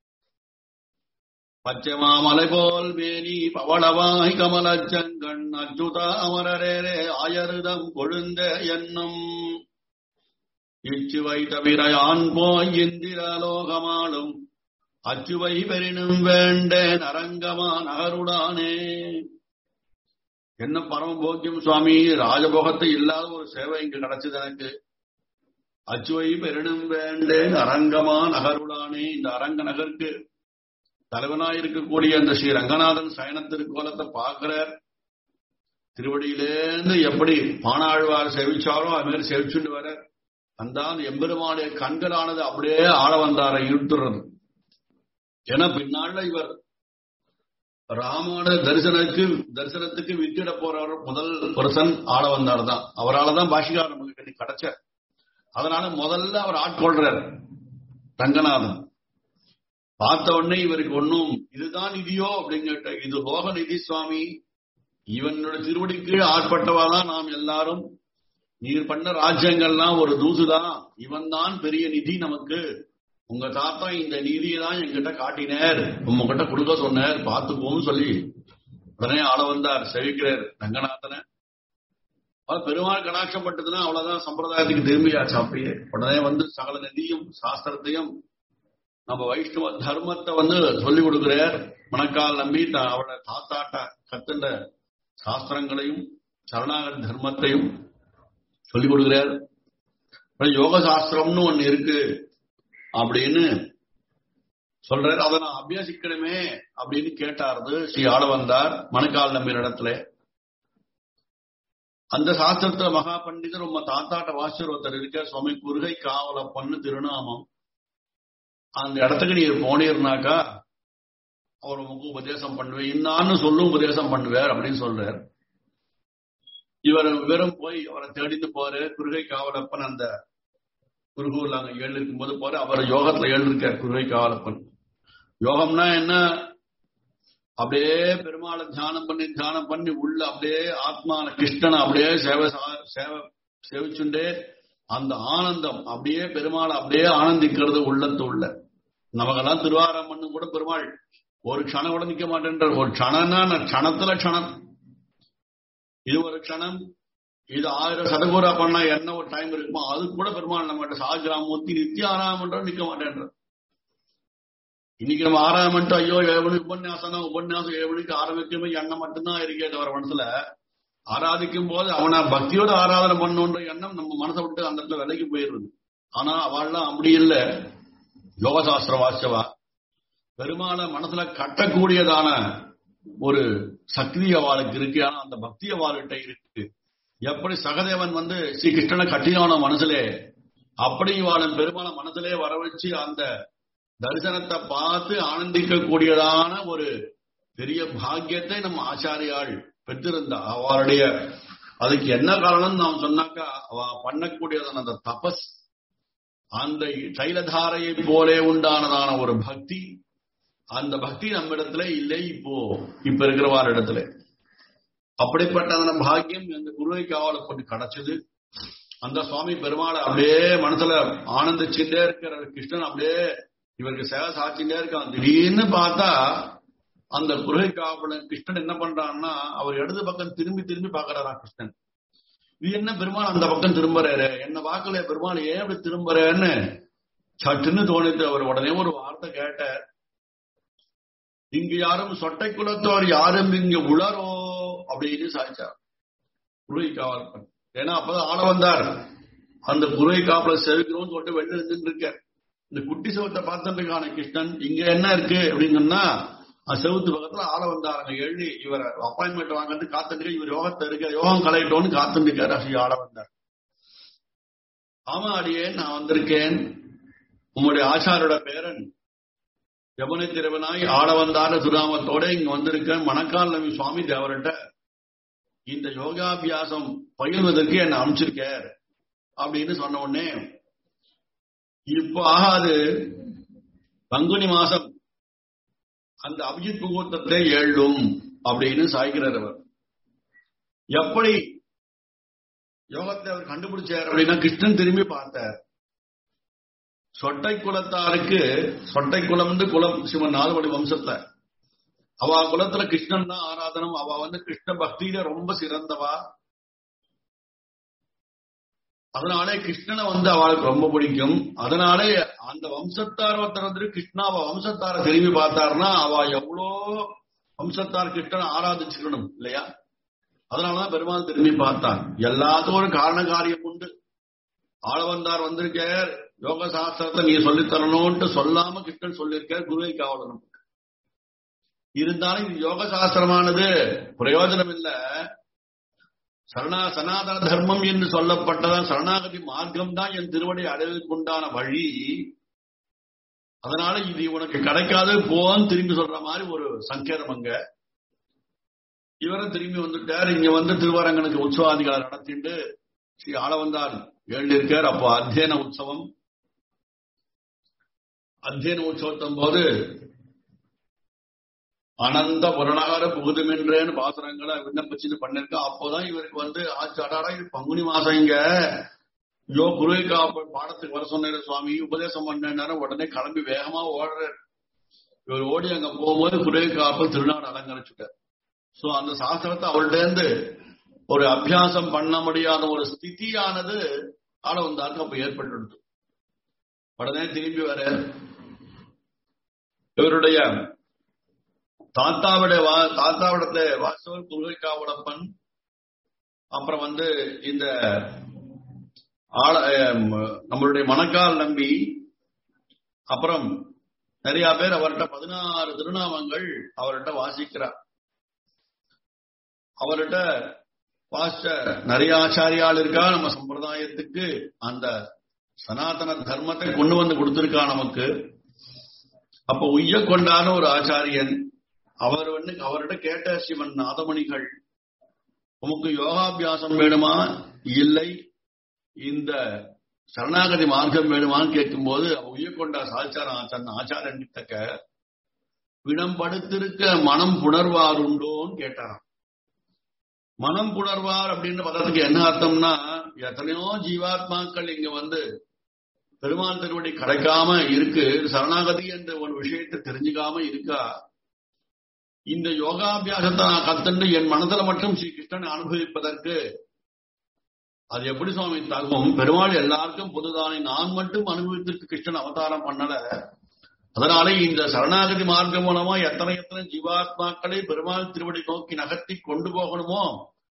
பச்சைமாமலை போல் மேனி பவளவாய் கமலச்சங்கண் அச்சுதா அமரரே ஆயருதம் கொழுந்த என்னும் இச்சுவை தவிர ஆண் போய் இந்திரலோகமாளும் அச்சுவை பெரினும் வேண்டேன் அரங்கமா நகருடானே என்ன பரம போக்கியம் சுவாமி ராஜபோகத்தை இல்லாத ஒரு சேவை இங்கு கிடைச்சது எனக்கு அச்சுவை பெரினும் வேண்டேன் அரங்கமா நகருடானே இந்த அரங்க நகருக்கு தலைவனாயிருக்கக்கூடிய அந்த ஸ்ரீ ரங்கநாதன் சயன திருக்கோலத்தை பார்க்கிறார் திருவடியிலேருந்து எப்படி பானாழ்வார் சேவிச்சாரோ அது மாதிரி சேவிச்சுட்டு வர அந்த எம்பெருமானுடைய கண்களானது அப்படியே ஆள வந்தார இழுத்துறது ஏன்னா பின்னால இவர் ராமோட தரிசனத்துக்கு தரிசனத்துக்கு வித்திட போறவர் முதல் பர்சன் ஆள வந்தார் தான் அவரால் தான் பாஷிகார் நமக்கு கிடைச்ச அதனால முதல்ல அவர் ஆட்கொள்றார் ரங்கநாதன் பார்த்த உடனே இவருக்கு ஒன்னும் இதுதான் நிதியோ அப்படின்னு கேட்ட இது லோக நிதி சுவாமி இவனோட திருவடிக்கு ஆட்பட்டவாதான் நாம் எல்லாரும் நீர் பண்ண ராஜ்யங்கள்லாம் ஒரு தூசுதான் இவன் தான் பெரிய நிதி நமக்கு உங்க தாத்தா இந்த நிதியை தான் என்கிட்ட காட்டினார் உங்ககிட்ட கொடுக்க சொன்னார் பார்த்துப்போம் சொல்லி உடனே ஆள வந்தார் செவிக்கிறார் ரங்கநாதனை பெருமாள் கடாட்சப்பட்டதுன்னா அவ்வளவுதான் சம்பிரதாயத்துக்கு திரும்பியாச்சு அப்படியே உடனே வந்து சகல நிதியும் சாஸ்திரத்தையும் நம்ம வைஷ்ணவ தர்மத்தை வந்து சொல்லிக் கொடுக்கிறார் மணக்கால் நம்பி அவளோட தாத்தாட்ட கத்துண்ட சாஸ்திரங்களையும் சரணாகர தர்மத்தையும் சொல்லிக் கொடுக்கிறார் யோக சாஸ்திரம்னு ஒண்ணு இருக்கு அப்படின்னு சொல்றாரு அதை நான் அபியாசிக்கணுமே அப்படின்னு கேட்டாரு ஸ்ரீ ஆள வந்தார் மணக்கால் நம்பின இடத்துல அந்த சாஸ்திரத்துல மகா பண்டிதர் உங்க தாத்தாட்ட வாசர் ஒருத்தர் இருக்க சுவாமி குருகை காவல பொண்ணு திருநாமம் அந்த இடத்துக்கு நீர் போனீர்னாக்கா அவர் உங்களுக்கு உபதேசம் பண்ணுவேன் இன்னான்னு சொல்லும் உபதேசம் பண்ணுவார் அப்படின்னு சொல்றார் இவர் வெறும் போய் அவரை தேடிட்டு போறாரு குருகை காவலப்பன் அந்த குருகூர்ல அங்க ஏழு இருக்கும்போது போற அவர் யோகத்துல ஏழு இருக்கார் குருகை காவலப்பன் யோகம்னா என்ன அப்படியே பெருமாளை தியானம் பண்ணி தியானம் பண்ணி உள்ள அப்படியே ஆத்மான கிருஷ்ணனை அப்படியே சேவை சேவை சேவிச்சுண்டே அந்த ஆனந்தம் அப்படியே பெருமாள் அப்படியே ஆனந்திக்கிறது உள்ளத்து உள்ள நமக்கெல்லாம் திருவாரம் பண்ணு கூட பெருமாள் ஒரு க்ஷணம் கூட நிக்க மாட்டேன்ற ஒரு க்ஷணம்னா க்ஷணத்துல க்ஷணம் இது ஒரு க்ஷணம் இது ஆயிரம் சதகூரா பண்ணா என்ன ஒரு டைம் இருக்குமோ அது கூட பெருமாள் நம்ம சாகிராமூர்த்தி நித்திய ஆறாமன்ற நிக்க மாட்டேன்ற இன்னைக்கு நம்ம ஆறாமன்ட்டு ஐயோ ஏழு மணிக்கு உபன்யாசம் தான் உபன்யாசம் ஏழு மணிக்கு ஆரம்பிக்கவே எண்ணம் மட்டும்தான் இருக்கே தவிர மனசுல ஆராதிக்கும் போது அவனை பக்தியோட ஆராதனை பண்ணுன்ற எண்ணம் நம்ம மனசை விட்டு அந்த இடத்துல விலைக்கு போயிடுறது ஆனா அவள்லாம் அப்படி இல்ல யோகசாஸ்திர வாசியவா பெருமாளை மனசுல கட்டக்கூடியதான ஒரு சக்தி அவளுக்கு இருக்கு ஆனா அந்த பக்தி அவள்கிட்ட இருக்கு எப்படி சகதேவன் வந்து ஸ்ரீ கிருஷ்ணனை கட்டினான மனசுலே அப்படி இவாளன் பெருமாளை மனசுலே வர வச்சு அந்த தரிசனத்தை பார்த்து ஆனந்திக்க கூடியதான ஒரு பெரிய பாக்கியத்தை நம்ம ஆச்சாரியாள் பெற்றிருந்தா அவளுடைய அதுக்கு என்ன காரணம் நாம் சொன்னாக்கா அவ பண்ணக்கூடியதான அந்த தபஸ் அந்த தைலதாரையை போலே உண்டானதான ஒரு பக்தி அந்த பக்தி நம்ம இடத்துல இல்லை இப்போ இப்ப இருக்கிறவார் இடத்துல அப்படிப்பட்டதான பாக்கியம் இந்த குருவை காவலுக்கு கொண்டு கிடைச்சது அந்த சுவாமி பெருமாளை அப்படியே மனசுல ஆனந்திச்சுட்டே இருக்கிற கிருஷ்ணன் அப்படியே இவருக்கு சேவை சாச்சிட்டே இருக்கான் திடீர்னு பார்த்தா அந்த குருகை காவலன் கிருஷ்ணன் என்ன பண்றான்னா அவர் இடது பக்கம் திரும்பி திரும்பி பாக்குறாரா கிருஷ்ணன் இது என்ன பெருமாள் அந்த பக்கம் திரும்புறாரு என்ன பார்க்கல பெருமாள் ஏன் அப்படி திரும்புறேன்னு சட்டுன்னு தோணித்து அவர் உடனே ஒரு வார்த்தை கேட்ட இங்கு யாரும் சொட்டை குலத்தோர் யாரும் இங்கு உளரோ அப்படின்னு சாய்ச்சார் குருவை காவல் ஏன்னா அப்பதான் ஆள வந்தார் அந்த குருவை காவல செவிக்கிறோம்னு சொல்லிட்டு வெளில இருந்துட்டு இருக்க இந்த குட்டி செவத்தை பார்த்துட்டு இருக்கான கிருஷ்ணன் இங்க என்ன இருக்கு அப்படின்னு சொன்னா செவுத்து பக்கத்துல ஆள வந்தாருங்க எழுதி இவர் அப்பாயின்மெண்ட் வாங்கிட்டு காத்துட்டு இவர் யோகத்தை இருக்க யோகம் கலையிட்டோன்னு காத்துட்டு இருக்காரு ஸ்ரீ ஆள வந்தார் ஆமா அடியே நான் வந்திருக்கேன் உங்களுடைய ஆச்சாரோட பேரன் யமுனை திருவனாய் ஆள வந்தார சுராமத்தோட இங்க வந்திருக்கேன் மணக்கால் நம்பி சுவாமி தேவர்கிட்ட இந்த யோகாபியாசம் பயில்வதற்கு என்ன அனுப்பிச்சிருக்கார் அப்படின்னு சொன்ன உடனே இப்போ ஆகாது பங்குனி மாசம் அந்த அபிஜித் முகூர்த்தத்தை ஏழும் அப்படின்னு சாய்க்கிறார் அவர் எப்படி யோகத்தை அவர் கண்டுபிடிச்சார் அப்படின்னா கிருஷ்ணன் திரும்பி பார்த்தார் சொட்டை குலத்தாருக்கு சொட்டை குலம் வந்து குலம் சிவன் நாலுபடி வம்சத்துல அவ குலத்துல கிருஷ்ணன் தான் ஆராதனம் அவ வந்து கிருஷ்ண பக்தியில ரொம்ப சிறந்தவா அதனாலே கிருஷ்ணனை வந்து அவளுக்கு ரொம்ப பிடிக்கும் அதனாலே அந்த வம்சத்தார் ஒருத்தர் வந்து கிருஷ்ணா அவ வம்சத்தார திரும்பி பார்த்தாருன்னா அவ எவ்வளோ வம்சத்தார் கிருஷ்ணனை ஆராதிச்சுக்கணும் இல்லையா அதனாலதான் பெருமாள் திரும்பி பார்த்தான் எல்லாத்துக்கும் ஒரு காரண காரியம் உண்டு ஆளவந்தார் வந்திருக்கார் யோக சாஸ்திரத்தை நீ சொல்லித் தரணும்ட்டு சொல்லாம கிருஷ்ணன் சொல்லியிருக்கார் குருவை காவலனும் இருந்தாலும் இது யோக சாஸ்திரமானது பிரயோஜனம் இல்ல சரணா சனாதன தர்மம் என்று சொல்லப்பட்டதான் சரணாகதி மார்க்கம் தான் என் திருவடி அடைவதற்குண்டான வழி அதனால இது உனக்கு கிடைக்காது போன்னு திரும்பி சொல்ற மாதிரி ஒரு சங்கேதம் அங்க இவரும் திரும்பி வந்துட்டார் இங்க வந்து திருவரங்கனுக்கு உற்சவாதிகளை நடத்திட்டு ஸ்ரீ ஆளவந்தார் எழுதியிருக்கார் அப்போ அத்தியன உற்சவம் அத்தியன உற்சவத்தின் போது அனந்த புரணாகர புகுதுமென்றேன்னு பாசுரங்களை விண்ணப்பிச்சுட்டு பண்ணிருக்க அப்போதான் இவருக்கு வந்து ஆச்சாடாடா இது பங்குனி மாசம் இங்க யோ குருவை காப்ப பாடத்துக்கு வர சொன்னாரு சுவாமி உபதேசம் பண்ணாரு உடனே கிளம்பி வேகமா ஓடுறாரு இவர் ஓடி அங்க போகும்போது குருவை காப்பல் திருநாடு அலங்கரிச்சுட்டார் சோ அந்த சாஸ்திரத்தை அவர்கிட்ட இருந்து ஒரு அபியாசம் பண்ண முடியாத ஒரு ஸ்திதியானது ஆள வந்தாருக்கு அப்ப ஏற்பட்டு உடனே திரும்பி வர இவருடைய தாத்தாவுடைய தாத்தாவிடத்தை வாசவர் குருகைக்காவலப்பன் அப்புறம் வந்து இந்த ஆள நம்மளுடைய மணக்கால் நம்பி அப்புறம் நிறைய பேர் அவர்கிட்ட பதினாறு திருநாமங்கள் அவர்கிட்ட வாசிக்கிறார் அவர்கிட்ட வாசிச்ச நிறைய ஆச்சாரியால் இருக்கா நம்ம சம்பிரதாயத்துக்கு அந்த சனாதன தர்மத்தை கொண்டு வந்து கொடுத்திருக்கா நமக்கு அப்ப உய்ய கொண்டான ஒரு ஆச்சாரியன் அவர் வந்து அவர்கிட்ட கேட்ட சிவன் நாதமணிகள் உமக்கு யோகாபியாசம் வேணுமா இல்லை இந்த சரணாகதி மார்க்கம் வேணுமான்னு கேட்கும்போது உய்யக்கொண்டா சாச்சாரம் தன் ஆச்சாரன் கிட்டக்க பிணம் படுத்திருக்க மனம் புணர்வார் உண்டோன்னு கேட்டாராம் மனம் புணர்வார் அப்படின்ற பதத்துக்கு என்ன அர்த்தம்னா எத்தனையோ ஜீவாத்மாக்கள் இங்க வந்து பெருமாள் திருவடி கிடைக்காம இருக்கு சரணாகதி என்ற ஒரு விஷயத்தை தெரிஞ்சுக்காம இருக்கா இந்த யோகாபியாசத்தை நான் கத்துண்டு என் மனதில் மட்டும் ஸ்ரீ கிருஷ்ணனை அனுபவிப்பதற்கு அது எப்படி சுவாமி தகும் பெருமாள் எல்லாருக்கும் பொதுதானே நான் மட்டும் அனுபவித்திற்கு கிருஷ்ணன் அவதாரம் பண்ணல அதனாலே இந்த சரணாகதி மார்க்கம் மூலமா எத்தனை எத்தனை ஜீவாத்மாக்களை பெருமாள் திருவடி நோக்கி நகர்த்தி கொண்டு போகணுமோ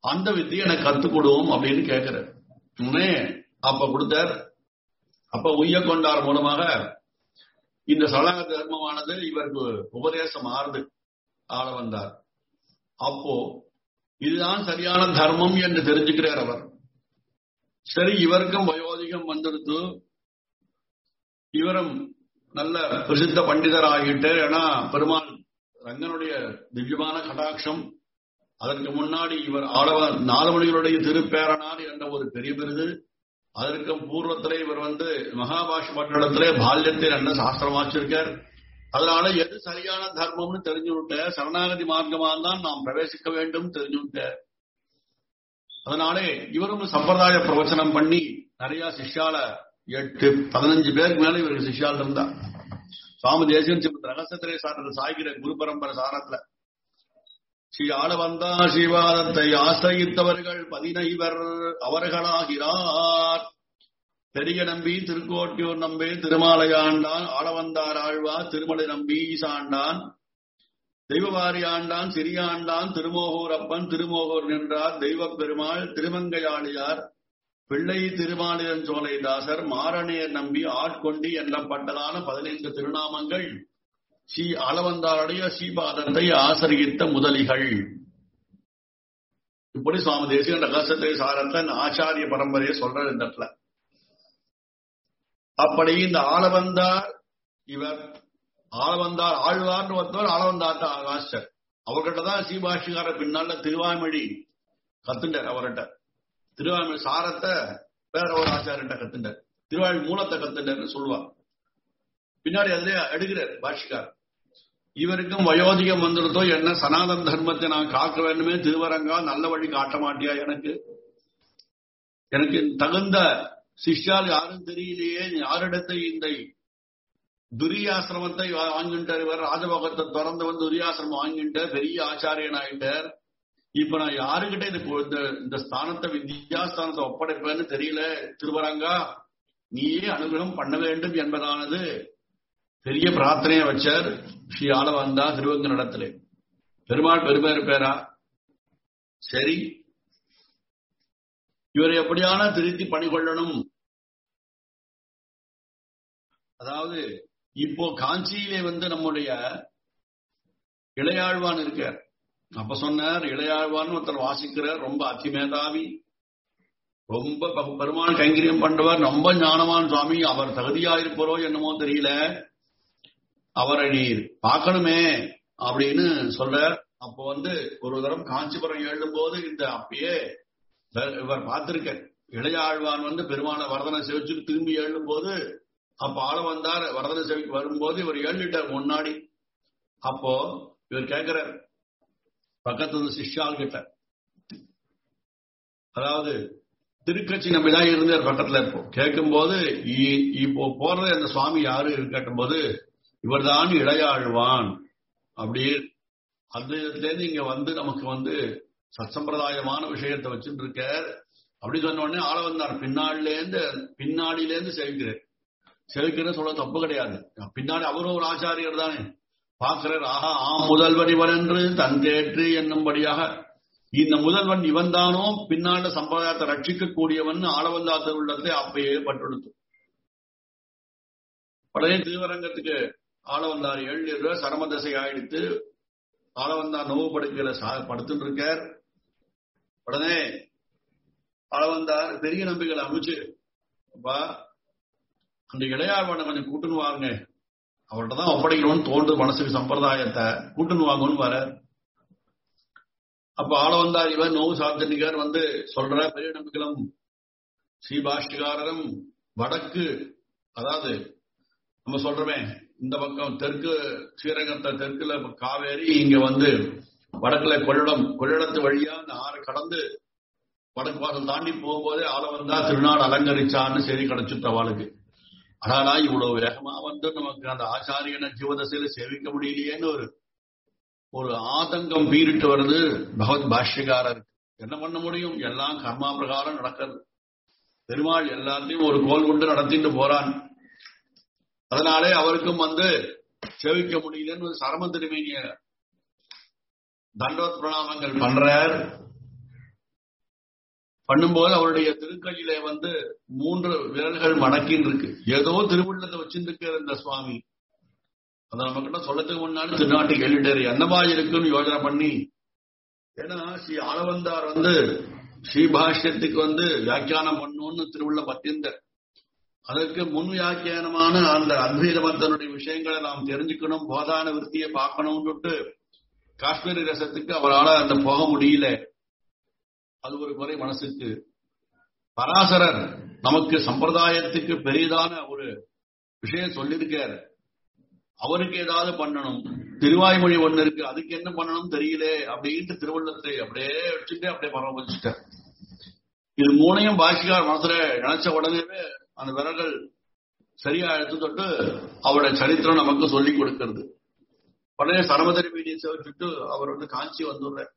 அந்த வித்தியை எனக்கு கத்துக் கொடுவோம் அப்படின்னு கேட்கிற உடனே அப்ப கொடுத்தார் அப்ப உய்ய கொண்டார் மூலமாக இந்த சலங்க தர்மமானது இவருக்கு உபதேசம் ஆறுது ஆள வந்தார் அப்போ இதுதான் சரியான தர்மம் என்று தெரிஞ்சுக்கிறார் அவர் சரி இவருக்கும் வயோதிகம் வந்துடுத்து இவரும் நல்ல பிரசித்த பண்டிதர் ஆகிட்டு ஏன்னா பெருமாள் ரங்கனுடைய திவ்யமான கடாட்சம் அதற்கு முன்னாடி இவர் ஆளவ நாதமணிகளுடைய திருப்பேரனார் என்ற ஒரு பெரிய விருது அதற்கு பூர்வத்திலே இவர் வந்து மகாபாஷ பட்டணத்திலே பால்யத்தில் என்ன சாஸ்திரம் வாச்சிருக்கார் அதனால எது சரியான தர்மம்னு தெரிஞ்சு விட்ட சரணாகதி மார்க்கமா தான் நாம் பிரவேசிக்க வேண்டும் தெரிஞ்சு விட்ட அதனாலே இவரும் சம்பிரதாய பிரவச்சனம் பண்ணி நிறைய சிஷ்யால எட்டு பதினஞ்சு பேருக்கு மேல இவருக்கு சிஷ்யால் இருந்தா சுவாமி தேசியம் சிம்ம ரகசியத்திலே சாரத சாய்கிற குரு பரம்பரை சாரத்துல ஸ்ரீ ஆள வந்தா சிவாதத்தை ஆசிரியித்தவர்கள் பதினைவர் அவர்களாகிறார் பெரிய நம்பி திருக்கோட்டியூர் நம்பி திருமாலையாண்டான் ஆளவந்தார் ஆழ்வா திருமலை நம்பி ஈசாண்டான் தெய்வவாரி ஆண்டான் சிறியாண்டான் திருமோகூர் அப்பன் திருமோகூர் நின்றார் தெய்வப் பெருமாள் திருமங்கையாளியார் பிள்ளை திருமாலிரன் சோலைதாசர் மாரணேர் நம்பி ஆட்கொண்டி எண்ணப்பட்டதான பதினைந்து திருநாமங்கள் ஸ்ரீ அளவந்தாருடைய ஸ்ரீபாதத்தை ஆசிரியித்த முதலிகள் இப்படி சுவாமி தேசிய ரகசத்தை சாரத்தன் ஆச்சாரிய பரம்பரையை சொல்ற இந்த இடத்துல அப்படி இந்த ஆளவந்தார் இவர் ஆளவந்தார் ஆழ்வார்னு ஒருத்தவர் ஆளவந்தார்ட்ட ஆகாஷர் அவர்கிட்ட தான் சீபாஷிகார பின்னால திருவாய்மொழி கத்துண்டார் அவர்கிட்ட திருவாய்மொழி சாரத்தை வேற ஒரு ஆச்சாரியன்ட்ட கத்துண்டார் திருவாய் மூலத்தை கத்துண்டார்னு சொல்லுவார் பின்னாடி அதுல எடுக்கிறார் பாஷிகார் இவருக்கும் வயோதிகம் வந்துருதோ என்ன சனாதன தர்மத்தை நான் காக்க வேண்டுமே திருவரங்கா நல்ல வழி காட்ட மாட்டியா எனக்கு எனக்கு தகுந்த சிஷ்யால் யாரும் தெரியலையே யாரிடத்தை இந்த துரியாசிரமத்தை வாங்கிட்டார் இவர் ராஜபோகத்தை திறந்து வந்து துரியாசிரமம் வாங்கிட்டார் பெரிய ஆச்சாரியன் ஆயிட்டார் இப்ப நான் யாருகிட்ட இந்த இந்த ஸ்தானத்தை வித்யாஸ்தானத்தை ஒப்படைப்பேன்னு தெரியல திருவரங்கா நீயே அனுகிரகம் பண்ண வேண்டும் என்பதானது பெரிய பிரார்த்தனையை வச்சார் ஸ்ரீ ஆளவந்தா திருவங்க நடத்திலே பெருமாள் பெருமேறு பேரா சரி இவரை எப்படியான திருத்தி பணி கொள்ளணும் அதாவது இப்போ காஞ்சியிலே வந்து நம்முடைய இளையாழ்வான் இருக்கார் அப்ப சொன்னார் இளையாழ்வான் ஒருத்தர் வாசிக்கிறார் ரொம்ப அதிமேதாவி ரொம்ப பெருமாள் கைங்கரியம் பண்றவர் ரொம்ப ஞானவான் சுவாமி அவர் தகுதியா இருப்பாரோ என்னமோ தெரியல அவரை நீர் பார்க்கணுமே அப்படின்னு சொல்ற அப்போ வந்து ஒரு தரம் காஞ்சிபுரம் எழுதும் போது இந்த அப்பயே இவர் பார்த்திருக்க இளையாழ்வான் வந்து பெருமான வரதனை செவிச்சு திரும்பி எழும் போது அப்ப ஆள வந்தார் வரதனை செவிக்கு வரும்போது இவர் எழுதிட்டார் முன்னாடி அப்போ இவர் கேட்கிறார் பக்கத்துல சிஷ்யால் கிட்ட அதாவது திருக்கட்சி நம்பிதான் இருந்தார் பக்கத்துல இருப்போம் கேட்கும் போது இப்போ போறது அந்த சுவாமி யாரு கேட்டும் போது இவர்தான் இளையாழ்வான் அப்படி அத்வைதத்துல இருந்து இங்க வந்து நமக்கு வந்து சத்சம்பிரதாயமான விஷயத்தை வச்சுட்டு இருக்கார் அப்படி சொன்ன உடனே ஆள வந்தார் பின்னாடில இருந்து பின்னாடியில இருந்து செவிக்கிறார் செவிக்கிற சொல்ல தப்பு கிடையாது பின்னாடி அவரும் ஒரு ஆச்சாரியர் தானே பார்க்கிறார் ஆஹா ஆ முதல்வர் இவர் என்று தந்தேற்று என்னும்படியாக இந்த முதல்வன் இவன் தானோ பின்னால சம்பிரதாயத்தை ரட்சிக்க கூடியவன் ஆளவந்தா திருவிழத்தை அப்பயே பட்டெடுத்து உடனே திருவரங்கத்துக்கு ஆளவந்தார் எழுநூறு சரம தசை ஆயிடுத்து ஆளவந்தார் நோவு படுக்கையில படுத்துட்டு இருக்கார் உடனே ஆளவந்தார் பெரிய நம்பிக்கைகளை அமைச்சு அப்பா அந்த இளையாழ்வானை கொஞ்சம் கூட்டுன்னு வாங்க அவர்கிட்ட தான் ஒப்படைக்கணும்னு தோன்று மனசுக்கு சம்பிரதாயத்தை கூட்டுன்னு வாங்கன்னு வர அப்ப ஆள வந்தார் இவர் நோவு சாத்தனிகர் வந்து சொல்ற பெரிய நம்பிக்கைகளும் ஸ்ரீபாஷ்டிகாரரும் வடக்கு அதாவது நம்ம சொல்றோமே இந்த பக்கம் தெற்கு ஸ்ரீரங்கத்தை தெற்குல காவேரி இங்க வந்து வடக்குல கொள்ளிடம் கொள்ளிடத்து வழியா அந்த ஆறு கடந்து வடக்கு வாசல் தாண்டி போகும்போதே ஆள வந்தா திருநாடு அலங்கரிச்சான்னு செய்தி கிடைச்சுட்ட அவளுக்கு அடாடா இவ்வளவு வேகமா வந்து நமக்கு அந்த ஆச்சாரியனை ஜீவதசையில சேவிக்க முடியலையேன்னு ஒரு ஒரு ஆதங்கம் பீரிட்டு வருது பகவத் பாஷ்யகாரர் என்ன பண்ண முடியும் எல்லாம் கர்மா பிரகாரம் நடக்கிறது பெருமாள் எல்லாத்தையும் ஒரு கோல் கொண்டு நடத்திட்டு போறான் அதனாலே அவருக்கும் வந்து சேவிக்க முடியலன்னு ஒரு சரம திருமேனிய தண்டோத் பிரணாமங்கள் பண்றார் பண்ணும்போது அவருடைய திருக்கையிலே வந்து மூன்று விரல்கள் மடக்கின்னு இருக்கு ஏதோ திருவுள்ளத்தை வச்சிருக்கிற இந்த சுவாமி அதை நம்ம கிட்ட சொல்லத்துக்கு முன்னாடி திருநாட்டு கேள்விட்டாரு என்னவா இருக்குன்னு யோசனை பண்ணி ஏன்னா ஸ்ரீ ஆளவந்தார் வந்து ஸ்ரீபாஷ்யத்துக்கு வந்து வியாக்கியானம் பண்ணணும்னு திருவுள்ள பத்திருந்தார் அதற்கு முன் வியாக்கியானமான அந்த அத்வைதமத்தனுடைய விஷயங்களை நாம் தெரிஞ்சுக்கணும் போதான விருத்தியை பார்க்கணும்னு காஷ்மீரி ரசத்துக்கு அவரால் அந்த போக முடியல அது ஒரு குறை மனசுக்கு பராசரர் நமக்கு சம்பிரதாயத்துக்கு பெரிதான ஒரு விஷயம் சொல்லியிருக்கார் அவருக்கு ஏதாவது பண்ணணும் திருவாய்மொழி ஒண்ணு இருக்கு அதுக்கு என்ன பண்ணணும் தெரியல அப்படின்ட்டு திருவள்ளத்தை அப்படியே வச்சுட்டு அப்படியே பராமரிச்சுட்டார் இது மூணையும் பாஷிகார் மனசுல நினைச்ச உடனேவே அந்த விரல்கள் சரியா எடுத்து தொட்டு அவருடைய சரித்திரம் நமக்கு சொல்லி கொடுக்கிறது உடனே சரமதரி மீடியம் சேவிச்சுட்டு அவர் வந்து காஞ்சி வந்துடுறார்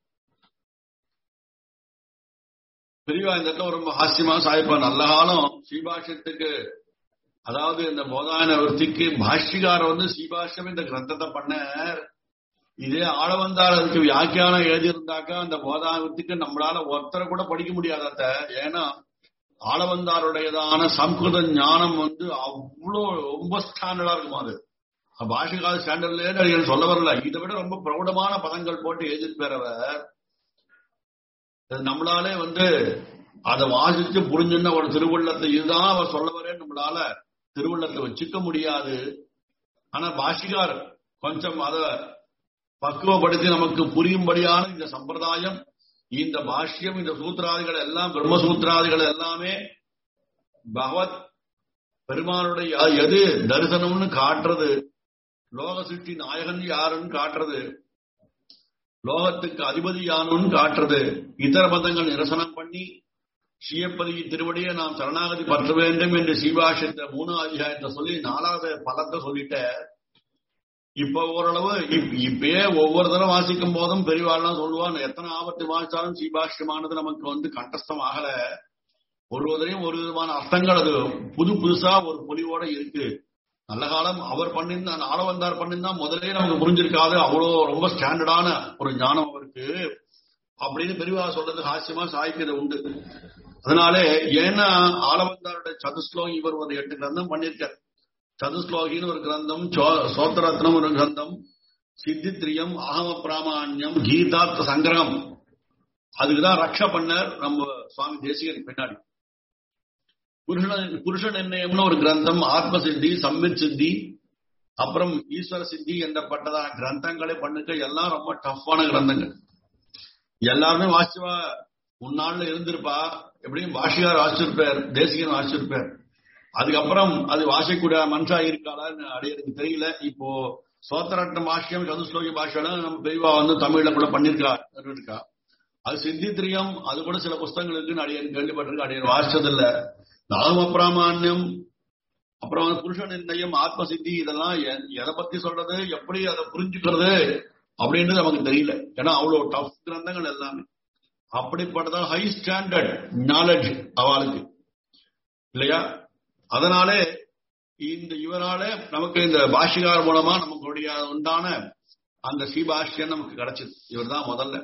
பெரியவா இந்த இடத்துல ரொம்ப ஹாஸ்யமா சாய்ப்பா நல்ல காலம் ஸ்ரீபாஷ்யத்துக்கு அதாவது இந்த போதாயன விற்த்திக்கு பாஷ்யகார வந்து ஸ்ரீபாஷ்யம் இந்த கிரந்தத்தை பண்ண இதே ஆளவந்தார் அதுக்கு வியாக்கியானம் எழுதியிருந்தாக்கா அந்த போதாயன விற்த்திக்கு நம்மளால ஒருத்தரை கூட படிக்க முடியாதத்த ஏன்னா ஆளவந்தாருடையதான சம்ஸ்கிருத ஞானம் வந்து அவ்வளோ ரொம்ப ஸ்டாண்டர்டா இருக்குமா அது பாஷகால ஸ்டாண்டர்ட்ல சொல்ல வரல இதை விட ரொம்ப பிரௌடமான பதங்கள் போட்டு எழுதிருப்பேறவர் நம்மளாலே வந்து அதை வாசிச்சு புரிஞ்சுன்னா ஒரு திருவள்ளத்தை இதுதான் அவர் சொல்ல வரேன் நம்மளால திருவள்ளத்தை வச்சுக்க முடியாது ஆனா பாஷிகார் கொஞ்சம் அத பக்குவப்படுத்தி நமக்கு புரியும்படியான இந்த சம்பிரதாயம் இந்த பாஷ்யம் இந்த சூத்திராதிகள் எல்லாம் பிரம்மசூத்திராதிகள் எல்லாமே பகவத் பெருமானுடைய எது தரிசனம்னு காட்டுறது லோக சிருஷ்டி நாயகன் யாருன்னு காட்டுறது லோகத்துக்கு அதிபதி யானுன்னு காட்டுறது இதர மதங்கள் நிரசனம் பண்ணி ஸ்ரீயப்பதி திருவடியை நாம் சரணாகதி பற்ற வேண்டும் என்று சீபாஷத்தை மூணு அத்தியாயத்தை சொல்லி நாலாவது பலத்தை சொல்லிட்ட இப்ப ஓரளவு இப்பயே ஒவ்வொரு தடவை வாசிக்கும் போதும் பெரியவாள்லாம் சொல்லுவான் எத்தனை ஆபத்து வாசிச்சாலும் சீபாஷ்யமானது நமக்கு வந்து கண்டஸ்தம் ஆகல ஒரு ஒருவரையும் ஒரு விதமான அர்த்தங்கள் அது புது புதுசா ஒரு பொலிவோட இருக்கு நல்ல காலம் அவர் பண்ணிருந்தா ஆளவந்தார் பண்ணிருந்தா முதலே நமக்கு புரிஞ்சிருக்காது அவ்வளோ ரொம்ப ஸ்டாண்டர்டான ஒரு ஞானம் அவருக்கு அப்படின்னு பெரியவா சொல்றது ஹாஸ்யமா சாய்க்கிறது உண்டு அதனாலே ஏன்னா ஆளவந்தாருடைய சதுஸ்லோகம் இவர் ஒரு எட்டு கிரந்தம் பண்ணிருக்கார் சதுஸ்லோகின்னு ஒரு கிரந்தம் சோத்திரத்னம் ஒரு கிரந்தம் சித்தித்ரியம் அகம பிராமான்யம் கீதார்த்த சங்கிரகம் அதுக்குதான் ரக்ஷ பண்ணார் நம்ம சுவாமி தேசிகன் பின்னாடி புருஷன் புருஷ நிர்ணயம்னு ஒரு கிரந்தம் ஆத்ம சித்தி சம்மித் சித்தி அப்புறம் ஈஸ்வர சித்தி என்றப்பட்டதான கிரந்தங்களே பண்ணுக்க எல்லாம் ரொம்ப டஃப்பான கிரந்தங்கள் எல்லாருமே வாசிவா முன்னாள்ல இருந்திருப்பா எப்படியும் பாஷியார் வாசிச்சிருப்பார் தேசிகன் வாசிச்சிருப்பார் அதுக்கப்புறம் அது வாசிக்கூடிய மனுஷா இருக்காளான்னு அடையறதுக்கு தெரியல இப்போ சோத்தரட்ட பாஷ்யம் சதுஸ்லோகி பாஷெல்லாம் நம்ம பெரியவா வந்து தமிழ்ல கூட பண்ணிருக்கா இருக்கா அது சித்தித்திரியம் அது கூட சில புஸ்தகங்கள் இருக்குன்னு அடியன் கேள்விப்பட்டிருக்கு அடியன் வாசிச்சதில்ல நாம பிராமான்யம் அப்புறம் வந்து புருஷ நிர்ணயம் ஆத்ம சித்தி இதெல்லாம் எதை பத்தி சொல்றது எப்படி அதை புரிஞ்சுக்கிறது அப்படின்றது நமக்கு தெரியல ஏன்னா அவ்வளவு டஃப் கிரந்தங்கள் எல்லாமே அப்படிப்பட்டதான் ஹை ஸ்டாண்டர்ட் நாலேஜ் அவளுக்கு இல்லையா அதனாலே இந்த இவராலே நமக்கு இந்த பாஷிகார் மூலமா நமக்கு உண்டான அந்த ஸ்ரீபாஷ்யம் நமக்கு கிடைச்சது இவர் தான் முதல்ல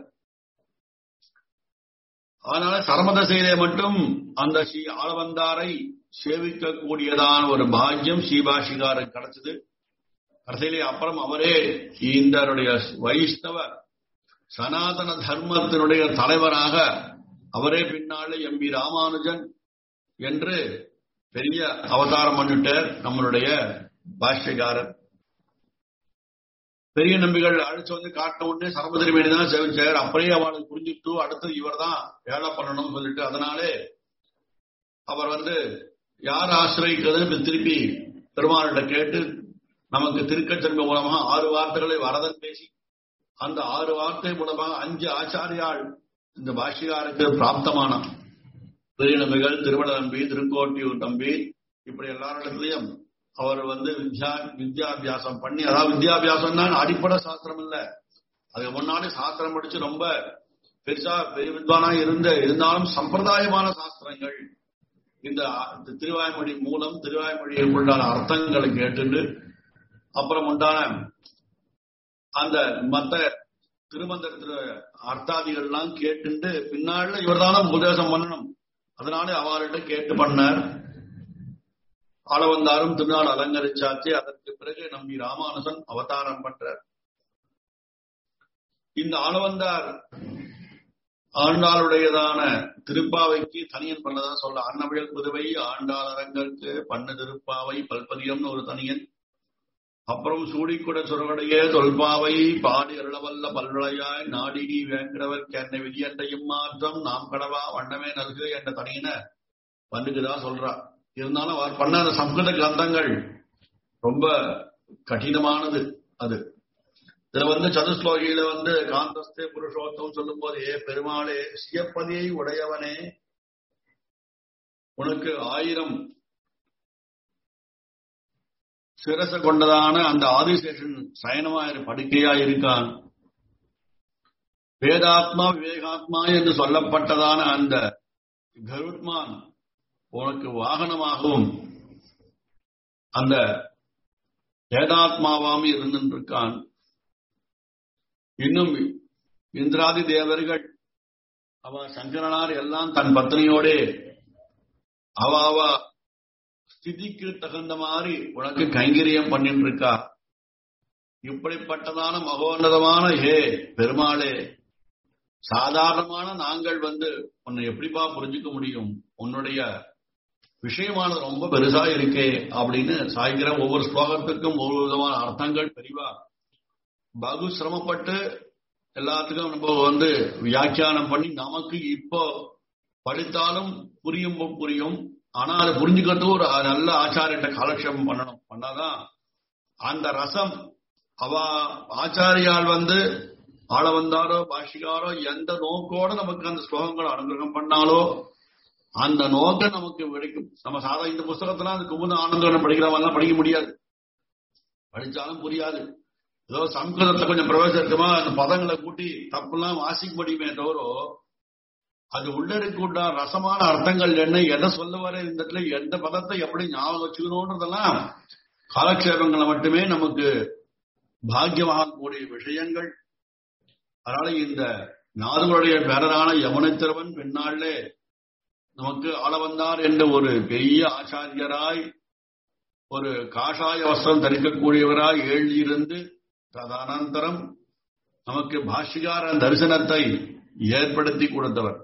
அதனால சரமதசையிலே மட்டும் அந்த ஸ்ரீ ஆளவந்தாரை சேவிக்க கூடியதான ஒரு பாக்கியம் ஸ்ரீபாஷிகாருக்கு கிடைச்சது கடைசியிலே அப்புறம் அவரே இந்த வைஷ்ணவ சனாதன தர்மத்தினுடைய தலைவராக அவரே பின்னாலே எம் பி ராமானுஜன் என்று பெரிய அவதாரம் பண்ணிட்டார் நம்மளுடைய பாஷ்யகாரர் பெரிய நம்பிகள் அழைச்சு வந்து காட்டின உடனே சரபதிரி தான் சேவிச்சார் அப்படியே அவளுக்கு புரிஞ்சுட்டு அடுத்தது இவர் தான் வேலை பண்ணணும்னு சொல்லிட்டு அதனாலே அவர் வந்து யார் ஆசிரியக்கிறதுன்னு திருப்பி பெருமாள்கிட்ட கேட்டு நமக்கு திருக்கச்செல்வி மூலமாக ஆறு வார்த்தைகளை வரதன் பேசி அந்த ஆறு வார்த்தை மூலமாக அஞ்சு ஆச்சாரியாள் இந்த பாஷிகாருக்கு பிராப்தமான பெரிய நம்பிகள் திருவட நம்பி திருக்கோட்டியூர் நம்பி இப்படி எல்லாரிடத்துலயும் அவர் வந்து வித்யா வித்யாபியாசம் பண்ணி அதாவது வித்யாபியாசம் தான் அடிப்படை சாஸ்திரம் இல்ல அதுக்கு முன்னாடி சாஸ்திரம் படிச்சு ரொம்ப பெருசா பெரிய வித்வானா இருந்த இருந்தாலும் சம்பிரதாயமான சாஸ்திரங்கள் இந்த திருவாய்மொழி மூலம் திருவாய்மொழியில் உண்டான அர்த்தங்களை கேட்டுட்டு அப்புறம் உண்டான அந்த மத்த திருமந்திரத்துல அர்த்தாதிகள்லாம் கேட்டுட்டு பின்னால இவர் தானே உபதேசம் பண்ணணும் அதனால அவர்கிட்ட கேட்டு பண்ணார் ஆளவந்தாரும் திருநாள் அலங்கரிச்சாச்சு அதற்கு பிறகு நம்பி ராமானுசன் அவதாரம் பண்றார் இந்த ஆளவந்தார் ஆண்டாளுடையதான திருப்பாவைக்கு தனியன் பண்ணதான் சொல்ல அன்னவிழல் புதுவை ஆண்டாள் அரங்கற்கு பண்ணு திருப்பாவை பல்பதியம்னு ஒரு தனியன் அப்புறம் சூடிக்குட சுரகடைய தொல்பாவை பாடி அருளவல்ல பல்வளையாய் நாடினி வேங்கடவர் கென்னை விதியண்டையும் மாற்றம் நாம் கடவா வண்ணமே நல்கு என்ற தனியன பண்ணுக்குதான் சொல்றா இருந்தாலும் அவர் பண்ண அந்த சம்ஸ்கிருத கிரந்தங்கள் ரொம்ப கடினமானது அது இதுல வந்து சதுஸ்லோகியில வந்து காந்தஸ்தே புருஷோத்தம் சொல்லும் போது ஏ பெருமாளே சியப்பதியை உடையவனே உனக்கு ஆயிரம் சிரச கொண்டதான அந்த ஆதிசேஷன் சயனமாயிரு படுக்கையா இருக்கான் வேதாத்மா விவேகாத்மா என்று சொல்லப்பட்டதான அந்த கருட்மான் உனக்கு வாகனமாகவும் அந்த வேதாத்மாவாம் இருந்திருக்கான் இன்னும் இந்திராதி தேவர்கள் அவ சங்கரனார் எல்லாம் தன் பத்னியோடே அவ அவ ஸ்திதிக்கு தகுந்த மாதிரி உனக்கு கைங்கரியம் பண்ணிட்டு இருக்கா இப்படிப்பட்டதான மகோன்னதமான ஹே பெருமாளே சாதாரணமான நாங்கள் வந்து உன்னை எப்படிப்பா புரிஞ்சுக்க முடியும் உன்னுடைய விஷயமானது ரொம்ப பெருசா இருக்கே அப்படின்னு சாய்க்கிற ஒவ்வொரு ஸ்லோகத்துக்கும் ஒவ்வொரு விதமான அர்த்தங்கள் தெளிவா பகு சிரமப்பட்டு எல்லாத்துக்கும் நம்ம வந்து வியாக்கியானம் பண்ணி நமக்கு இப்போ படித்தாலும் புரியும் புரியும் ஆனா அதை புரிஞ்சுக்கிறதுக்கு ஒரு நல்ல ஆச்சாரியிட்ட காலக்ஷேபம் பண்ணணும் பண்ணாதான் அந்த ரசம் அவ ஆச்சாரியால் வந்து ஆள வந்தாரோ பாஷிகாரோ எந்த நோக்கோட நமக்கு அந்த ஸ்லோகங்கள் அனுகிரகம் பண்ணாலோ அந்த நோக்கம் நமக்கு கிடைக்கும் நம்ம சாதா இந்த புஸ்தகத்துல அந்த குமுத ஆனந்தம் படிக்கிறவங்க படிக்க முடியாது படிச்சாலும் புரியாது ஏதோ சம்ஸ்கிருதத்தை கொஞ்சம் பிரவேசமா அந்த பதங்களை கூட்டி தப்புலாம் வாசிக்க முடியுமே தவிர அது உள்ள இருக்க ரசமான அர்த்தங்கள் என்ன எதை சொல்ல வர இந்த இடத்துல எந்த பதத்தை எப்படி ஞாபகம் வச்சுக்கணும்ன்றதெல்லாம் காலக்ஷேபங்களை மட்டுமே நமக்கு பாக்கியமாகக்கூடிய விஷயங்கள் அதனால இந்த நாதுகளுடைய பேரரான யமுனைத்திரவன் பின்னாலே நமக்கு ஆளவந்தார் என்ற ஒரு பெரிய ஆச்சாரியராய் ஒரு காஷாய வஸ்திரம் தரிக்கக்கூடியவராய் எழுதியிருந்து ததனந்தரம் நமக்கு பாஷ்யகார தரிசனத்தை ஏற்படுத்தி கொடுத்தவர்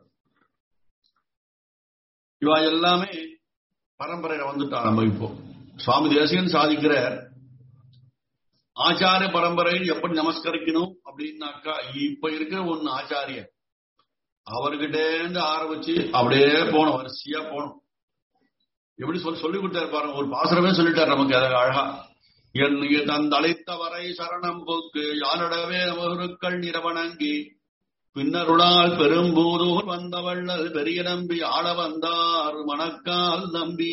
இவா எல்லாமே பரம்பரையில வந்துட்டா நம்ம இப்போ சுவாமி தேசியன் சாதிக்கிற ஆச்சாரிய பரம்பரையில் எப்படி நமஸ்கரிக்கணும் அப்படின்னாக்கா இப்ப இருக்கிற ஒன்னு ஆச்சாரியர் அவர்கிட்ட இருந்து ஆரம்பிச்சு அப்படியே போனோம் வரிசையா போனோம் எப்படி சொல்லி சொல்லி கொடுத்தாரு பாருங்க ஒரு பாசுரமே சொல்லிட்டாரு நமக்கு அதை அழகா என் தந்தளித்தவரை சரணம் போக்கு யானிடவே நமருக்கள் நிறவணங்கி பின்னருளால் பெரும்பூதூர் வந்தவள்ளல் பெரிய நம்பி ஆள வந்தார் மணக்கால் நம்பி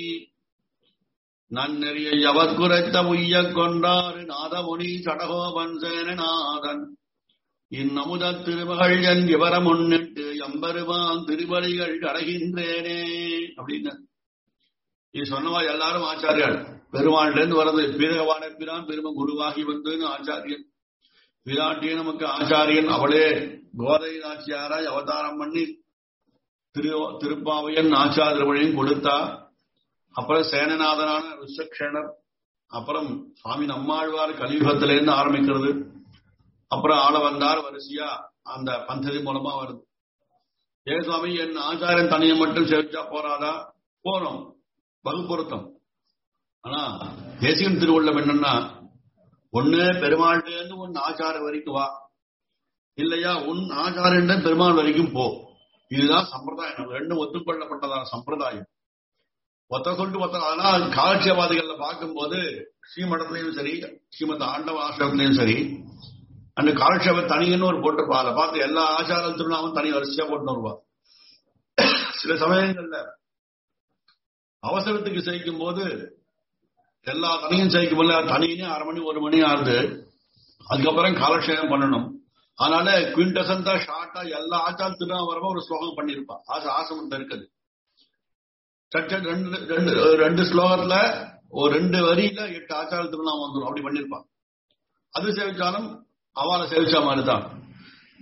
நன்னெறிய எவர் குறைத்த உய்ய கொண்டாறு நாதமுனி சடகோபன் சேனநாதன் இந்நமுத திருமகள் என் விவர முன்னிட்டு எம்பெருமான் திருவடிகள் அடைகின்றேனே அப்படின்னு இது சொன்னவா எல்லாரும் ஆச்சாரியாள் பெருமாள்ல இருந்து வர்றது பீரகவான பிரான் பெரும குருவாகி வந்ததுன்னு ஆச்சாரியன் பிராட்டியே நமக்கு ஆச்சாரியன் அவளே கோதை நாச்சியாராய் அவதாரம் பண்ணி திரு திருப்பாவையன் ஆச்சாரியர்களையும் கொடுத்தா அப்புறம் சேனநாதனான ருஷக்ஷணர் அப்புறம் சுவாமி நம்மாழ்வார் கலியுகத்திலிருந்து ஆரம்பிக்கிறது அப்புறம் ஆள வந்தார் வரிசையா அந்த பந்ததி மூலமா வருது ஏ சுவாமி என் ஆச்சாரியன் தனியை மட்டும் சேர்த்தா போறாதா போறோம் வகுப்பொருத்தம் ஆனா தேசியம் திருவள்ளம் என்னன்னா ஒண்ணு பெருமாள்கிட்ட உன் ஆச்சார வரைக்கும் வா இல்லையா உன் ஆச்சாரியன் பெருமாள் வரைக்கும் போ இதுதான் சம்பிரதாயம் ரெண்டும் ஒத்துக்கொள்ளப்பட்டதான சம்பிரதாயம் ஒத்த சொல்லிட்டு ஒத்த ஆனா காலட்சியவாதிகள்ல பார்க்கும்போது ஸ்ரீமடத்திலையும் சரி ஸ்ரீமத் ஆண்டவ ஆசிரமத்திலையும் சரி அந்த காலட்சேப தனின்னு ஒரு போட்டிருப்பா அதை பார்த்து எல்லா ஆச்சாரம் திருநாமும் தனி வரிசையா போட்டு வருவா சில சமயங்கள்ல அவசரத்துக்கு செய்யும் போது எல்லா தனியும் செய்யும் போது தனியே அரை மணி ஒரு மணி ஆகுது அதுக்கப்புறம் காலக்ஷேபம் பண்ணணும் அதனால குவிண்டசந்தா ஷார்ட்டா எல்லா ஆச்சாரம் திருநாமரமா ஒரு ஸ்லோகம் பண்ணிருப்பா ஆசை ஆசிரமத்தில் இருக்குது சட்சட் ரெண்டு ரெண்டு ரெண்டு ஸ்லோகத்துல ஒரு ரெண்டு வரியில எட்டு ஆச்சார திருநாமம் வந்துடும் அப்படி பண்ணிருப்பான் அது சேவிச்சாலும் அவளை சேவிச்சா மாதிரிதான்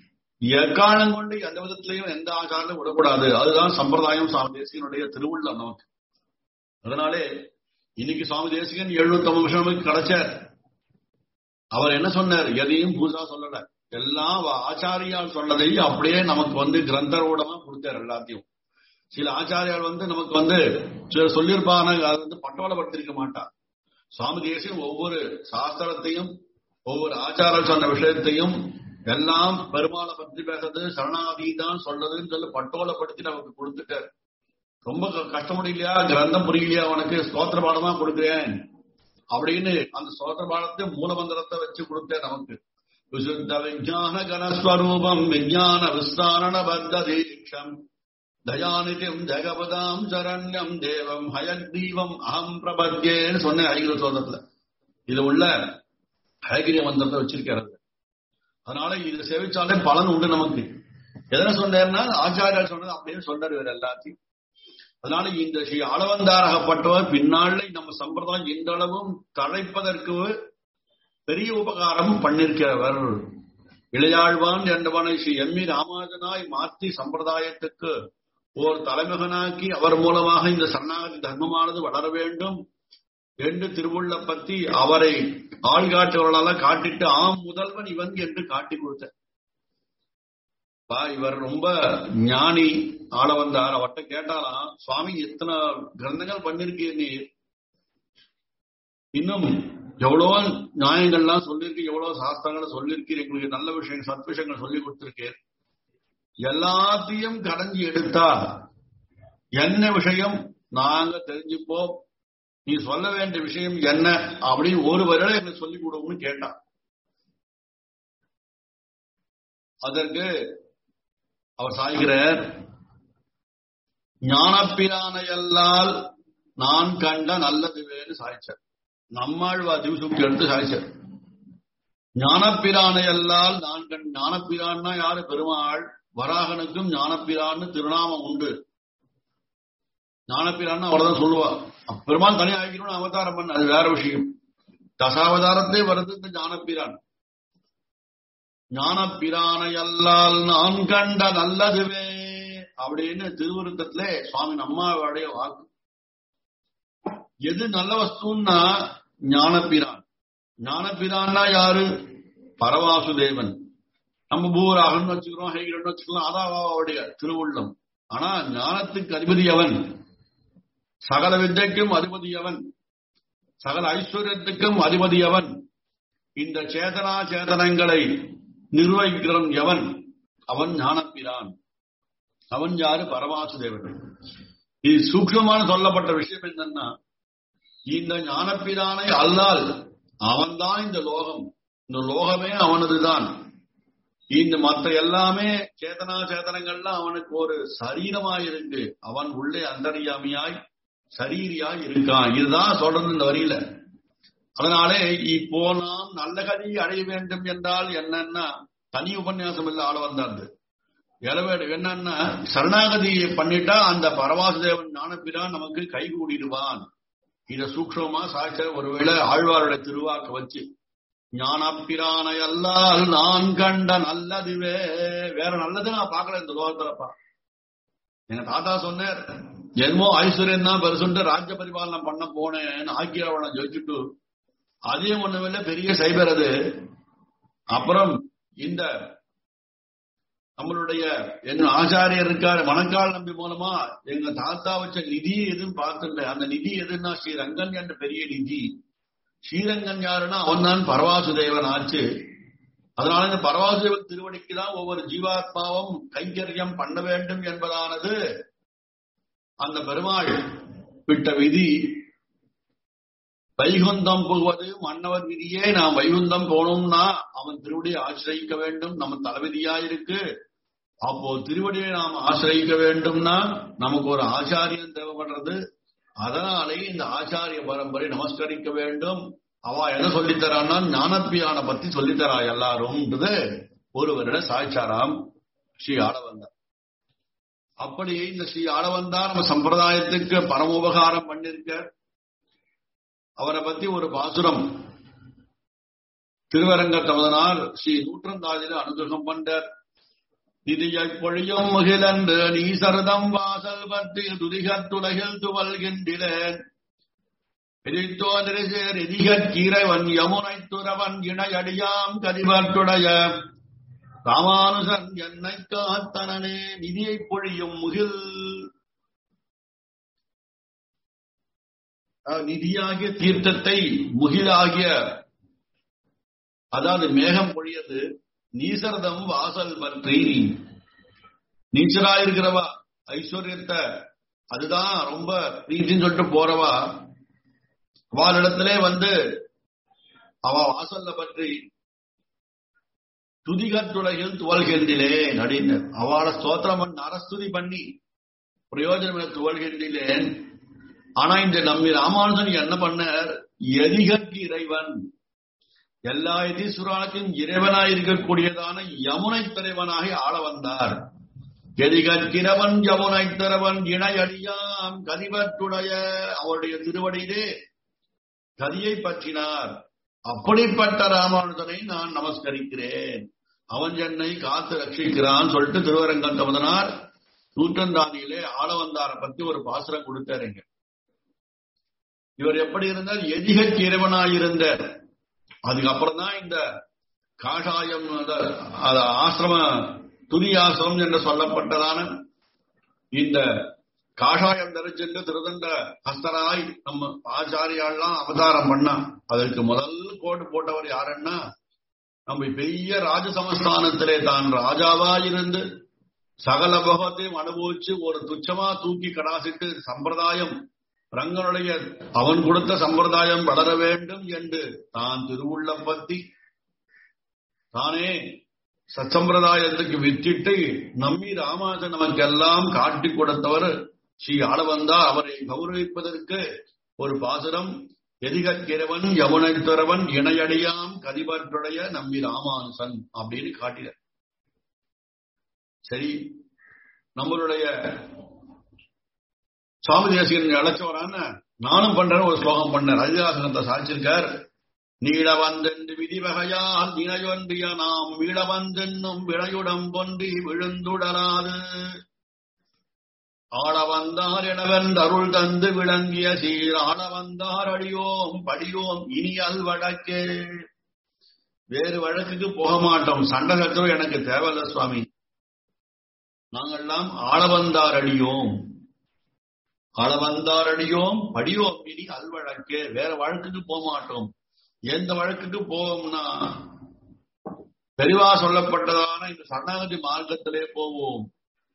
எக்காலம் கொண்டு எந்த விதத்திலையும் எந்த ஆச்சாரம் விடக்கூடாது அதுதான் சம்பிரதாயம் சுவாமி தேசிகனுடைய திருவுள்ளம் நமக்கு அதனாலே இன்னைக்கு சுவாமி தேசிகன் எழுநூத்தி ஐம்பது வருஷம் கிடைச்சார் அவர் என்ன சொன்னார் எதையும் புதுசா சொல்லல எல்லாம் ஆச்சாரியால் சொன்னதை அப்படியே நமக்கு வந்து கிரந்தரோடமா கொடுத்தார் எல்லாத்தையும் சில ஆச்சாரியால் வந்து நமக்கு வந்து சில சொல்லியிருப்பாங்க அது வந்து பட்டோலப்படுத்திருக்க மாட்டார் சுவாமி தேசியம் ஒவ்வொரு சாஸ்திரத்தையும் ஒவ்வொரு ஆச்சாரம் சொன்ன விஷயத்தையும் எல்லாம் பெருமாளை பத்தி பேசுறது சரணாகதி தான் சொல்றதுன்னு சொல்லி பட்டோலப்படுத்தி நமக்கு கொடுத்துட்டார் ரொம்ப கஷ்டம் முடியலையா கிரந்தம் புரியலையா உனக்கு ஸ்தோத்திர பாடமா கொடுக்குறேன் அப்படின்னு அந்த ஸ்தோத்திர பாடத்தை மூலமந்திரத்தை வச்சு கொடுத்தேன் நமக்கு விசுத்த விஜான கணஸ்வரூபம் விஜான விஸ்தாரண பத்த தீட்சம் தயாநிதியம் ஜெகபதாம் சரண்யம் தேவம் ஹயக்ரீவம் அகம் பிரபத்யேன்னு சொன்னேன் ஐகிர சோதத்துல இது உள்ள ஹயகிரிய மந்திரத்தை வச்சிருக்கிறது அதனால இது சேவிச்சாலே பலன் உண்டு நமக்கு எதனை சொன்னேன்னா ஆச்சாரியார் சொன்னது அப்படின்னு சொன்னார் இவர் எல்லாத்தையும் அதனால இந்த ஸ்ரீ ஆளவந்தாரகப்பட்டவர் பின்னாலே நம்ம சம்பிரதாயம் இந்த அளவும் தழைப்பதற்கு பெரிய உபகாரம் பண்ணிருக்கிறவர் இளையாழ்வான் என்றவனை ஸ்ரீ எம் இ ராமானுஜனாய் மாற்றி சம்பிரதாயத்துக்கு ஓர் தலைமகனாக்கி அவர் மூலமாக இந்த சரணாகதி தர்மமானது வளர வேண்டும் என்று திருவுள்ள பத்தி அவரை ஆள்காட்டுவர்களால காட்டிட்டு ஆம் முதல்வன் இவன் என்று காட்டி கொடுத்த இவர் ரொம்ப ஞானி ஆள வந்தார் அவர்கிட்ட கேட்டாலாம் சுவாமி எத்தனை கிரந்தங்கள் பண்ணிருக்கீர் நீர் இன்னும் எவ்வளவோ நியாயங்கள்லாம் சொல்லியிருக்கு எவ்வளவு சாஸ்திரங்களை சொல்லியிருக்கீர் எங்களுக்கு நல்ல விஷயம் சத் விஷயங்கள் சொல்லி கொடுத்திருக்கீர் எல்லாத்தையும் கடைஞ்சி எடுத்தா என்ன விஷயம் நாங்க தெரிஞ்சுப்போம் நீ சொல்ல வேண்டிய விஷயம் என்ன அப்படின்னு ஒரு வருடம் எனக்கு சொல்லிக் கொடுன்னு கேட்டான் அதற்கு அவர் சாய்கிறார் ஞானப்பிரானையல்லால் நான் கண்ட நல்லது வேறு சாய்ச்சார் நம்மாழ்வா திவசுக்கு எடுத்து சாய்ச்சார் ஞானப்பிரானையல்லால் நான் கண் ஞானப்பிரான்னா யாரு பெருமாள் வராகனுக்கும் ஞானப்பிரான்னு திருநாமம் உண்டு ஞானப்பிரான்னு அவர்தான் சொல்லுவா பெருமாள் தனி ஆகிக்கணும்னு அவதாரம் பண்ண அது வேற விஷயம் தசாவதாரத்தை வருது இந்த ஞானப்பிரான் ஞானப்பிரானையல்லால் நான் கண்ட நல்லதுவே அப்படின்னு திருவருத்தத்திலே சுவாமி நம்மாவுடைய வாக்கு எது நல்ல வஸ்துன்னா ஞானப்பிரான் ஞானப்பிரான்னா யாரு பரவாசுதேவன் நம்ம பூராகன் வச்சுக்கிறோம் ஹைகிரன் வச்சுக்கலாம் அதான் அவருடைய திருவுள்ளம் ஆனா ஞானத்துக்கு அதிபதி அவன் சகல வித்தைக்கும் அதிபதி அவன் சகல ஐஸ்வர்யத்துக்கும் அதிபதி அவன் இந்த சேதனா சேதனங்களை நிர்வகிக்கிறவன் எவன் அவன் ஞானப்பிரான் அவன் யாரு பரமாசுதேவன் இது சூக்ஷமான சொல்லப்பட்ட விஷயம் என்னன்னா இந்த ஞானப்பிரானை அல்லால் அவன்தான் இந்த லோகம் இந்த லோகமே அவனதுதான் இந்த மற்ற எல்லாமே சேதனா சேதனங்கள்லாம் அவனுக்கு ஒரு சரீரமா இருக்கு அவன் உள்ளே அந்தரியாமியாய் சரீரியாய் இருக்கான் இதுதான் சொல்றது இந்த வரியில அதனாலே இப்போ நாம் நல்ல கதி அடைய வேண்டும் என்றால் என்னன்னா தனி உபன்யாசம் இல்ல ஆள வந்தாரு எலவேடு என்னன்னா சரணாகதியை பண்ணிட்டா அந்த பரவாசுதேவன் ஞானப்பிரான் நமக்கு கை கூடிடுவான் இத சூக்ஷமா சாய்ச்ச ஒருவேளை ஆழ்வாருடைய திருவாக்க வச்சு ஞானப்பிரானை அல்லால் நான் கண்ட நல்லதுவே வேற நல்லது நான் பார்க்கல இந்த லோகத்துலப்பா எங்க தாத்தா சொன்னார் என்னமோ ஐஸ்வர்யம் தான் பெருசுன்ட்டு ராஜ்ய பரிபாலனம் பண்ண போனேன் ஆக்கியவனை ஜெயிச்சுட்டு அதையும் ஒண்ணுமில்ல பெரிய சைபர் அது அப்புறம் இந்த நம்மளுடைய எங்க ஆச்சாரியர் இருக்காரு மணக்கால் நம்பி மூலமா எங்க தாத்தா வச்ச நிதி எதுன்னு பார்த்துல அந்த நிதி எதுன்னா ஸ்ரீரங்கன் என்ற பெரிய நிதி ஸ்ரீரங்கன் யாருன்னா அவன் தான் பரவாசுதேவன் ஆச்சு அதனால இந்த பரவாசுதேவன் திருவடிக்கு தான் ஒவ்வொரு ஜீவாத்மாவும் கைங்கரியம் பண்ண வேண்டும் என்பதானது அந்த பெருமாள் விட்ட விதி வைகுந்தம் புகுவது மன்னவர் விதியே நாம் வைகுந்தம் போனோம்னா அவன் திருவடியை ஆசிரியிக்க வேண்டும் நம்ம தலைவிதியா இருக்கு அப்போ திருவடியை நாம் ஆசிரியிக்க வேண்டும்னா நமக்கு ஒரு ஆச்சாரியன் தேவைப்படுறது அதனாலே இந்த ஆச்சாரிய பரம்பரை நமஸ்கரிக்க வேண்டும் அவ என்ன சொல்லித்தரான்னா ஞானப்பியான பத்தி சொல்லித்தரா எல்லாரும்ன்றது ஒருவரிட சாய்ச்சாராம் ஸ்ரீ ஆளவந்தார் அப்படி இந்த ஸ்ரீ ஆளவந்தார் நம்ம சம்பிரதாயத்துக்கு பரமோபகாரம் பண்ணிருக்க அவரை பத்தி ஒரு பாசுரம் திருவரங்க தமதனார் ஸ்ரீ நூற்றந்தாதில அனுகிரகம் பண்டார் நிதியைப் பொழியும் முகிலன்று நீசரதம் வாசல் பற்றி துதிகத்துலகில் துவல்கின்றேன் எதிர்த்தோன்றிசேர் எதிகற்கீரைவன் யமுனை துறவன் இணையடியாம் கதிவற்றுடைய ராமானுசன் என்னை காத்தனனே நிதியைப் பொழியும் முகில் நிதியாகிய தீர்த்தத்தை முகிலாகிய அதாவது மேகம் பொழியது நீசரதம் வாசல் பற்றி நீச்சராயிருக்கிறவா ஐஸ்வர்யத்தை அதுதான் ரொம்ப பிரீத்தின்னு சொல்லிட்டு போறவா அவளிடத்திலே வந்து அவ வாசல்ல பற்றி துதிகத்துலகில் துவல்கின்றேன் அப்படின்னு அவளை ஸ்தோத்திரம் பண்ணி அரஸ்துதி பண்ணி பிரயோஜனம் துவல்கின்றேன் ஆனா இந்த நம்மி ராமானுஜன் என்ன பண்ணார் எதிகற்கு இறைவன் எல்லா எதீஸ்வரானுக்கும் இறைவனாய் இருக்கக்கூடியதான யமுனை தலைவனாக ஆள வந்தார் எதிகற்கிறவன் யமுனை தரவன் இணையடியான் கதிவற்றுடைய அவருடைய திருவடியிலே கதியை பற்றினார் அப்படிப்பட்ட ராமானுஜனை நான் நமஸ்கரிக்கிறேன் அவன் என்னை காத்து ரட்சிக்கிறான் சொல்லிட்டு திருவரங்கத்தமதனார் நூற்றந்தாதியிலே ஆள வந்தார பத்தி ஒரு பாசுரம் கொடுத்தாருங்க இவர் எப்படி இருந்தார் எதிகற்கு இறைவனாயிருந்தார் அதுக்கப்புறம் தான் இந்த காஷாயம் ஆசிரம துணி ஆசிரமம் என்று சொல்லப்பட்டதான இந்த காஷாயம் தரிச்சென்று திருதண்ட ஹஸ்தராய் நம்ம ஆச்சாரியாலாம் அவதாரம் பண்ணா அதற்கு முதல் கோடு போட்டவர் யாருன்னா நம்ம பெரிய ராஜ சமஸ்தானத்திலே தான் ராஜாவாயிருந்து சகல பகவத்தையும் அனுபவிச்சு ஒரு துச்சமா தூக்கி கடாசிட்டு சம்பிரதாயம் ரங்கனுடைய அவன் கொடுத்த சம்பிரதாயம் வளர வேண்டும் என்று தான் திருவுள்ளம் பத்தி தானே சச்சம்பிரதாயத்துக்கு வித்திட்டு நம்மி ராமாஜன் நமக்கெல்லாம் காட்டி கொடுத்தவர் ஸ்ரீ ஆளவந்தா அவரை கௌரவிப்பதற்கு ஒரு பாசுரம் எதிகற்கிறவன் யமுனை துறவன் இணையடியாம் கதிபற்றுடைய நம்பி ராமானுசன் அப்படின்னு காட்டினார் சரி நம்மளுடைய சுவாமி தேசிகன் அழைச்சவரான நானும் பண்றேன் ஒரு ஸ்லோகம் பண்ணேன் அதிகாசனத்தை சாதிச்சிருக்கார் நீட வந்தென்று விதிவகையால் இணையொன்றிய நாம் வீட வந்தென்னும் வினையுடம் பொன்றி விழுந்துடலாது ஆள வந்தார் எனவென்று அருள் தந்து விளங்கிய சீர் ஆள வந்தார் அடியோம் படியோம் இனி அல் வழக்கே வேறு வழக்குக்கு போக மாட்டோம் சண்டை சத்துரு எனக்கு தேவையில்ல சுவாமி நாங்கெல்லாம் ஆள வந்தார் அடியோம் ஆள வந்தார் அடியோம் படியோம் இனி அல் வழக்கே வேற வழக்குக்கு போக மாட்டோம் எந்த வழக்குக்கு போவோம்னா பெரிவா சொல்லப்பட்டதான இந்த சரணாகதி மார்க்கத்திலே போவோம்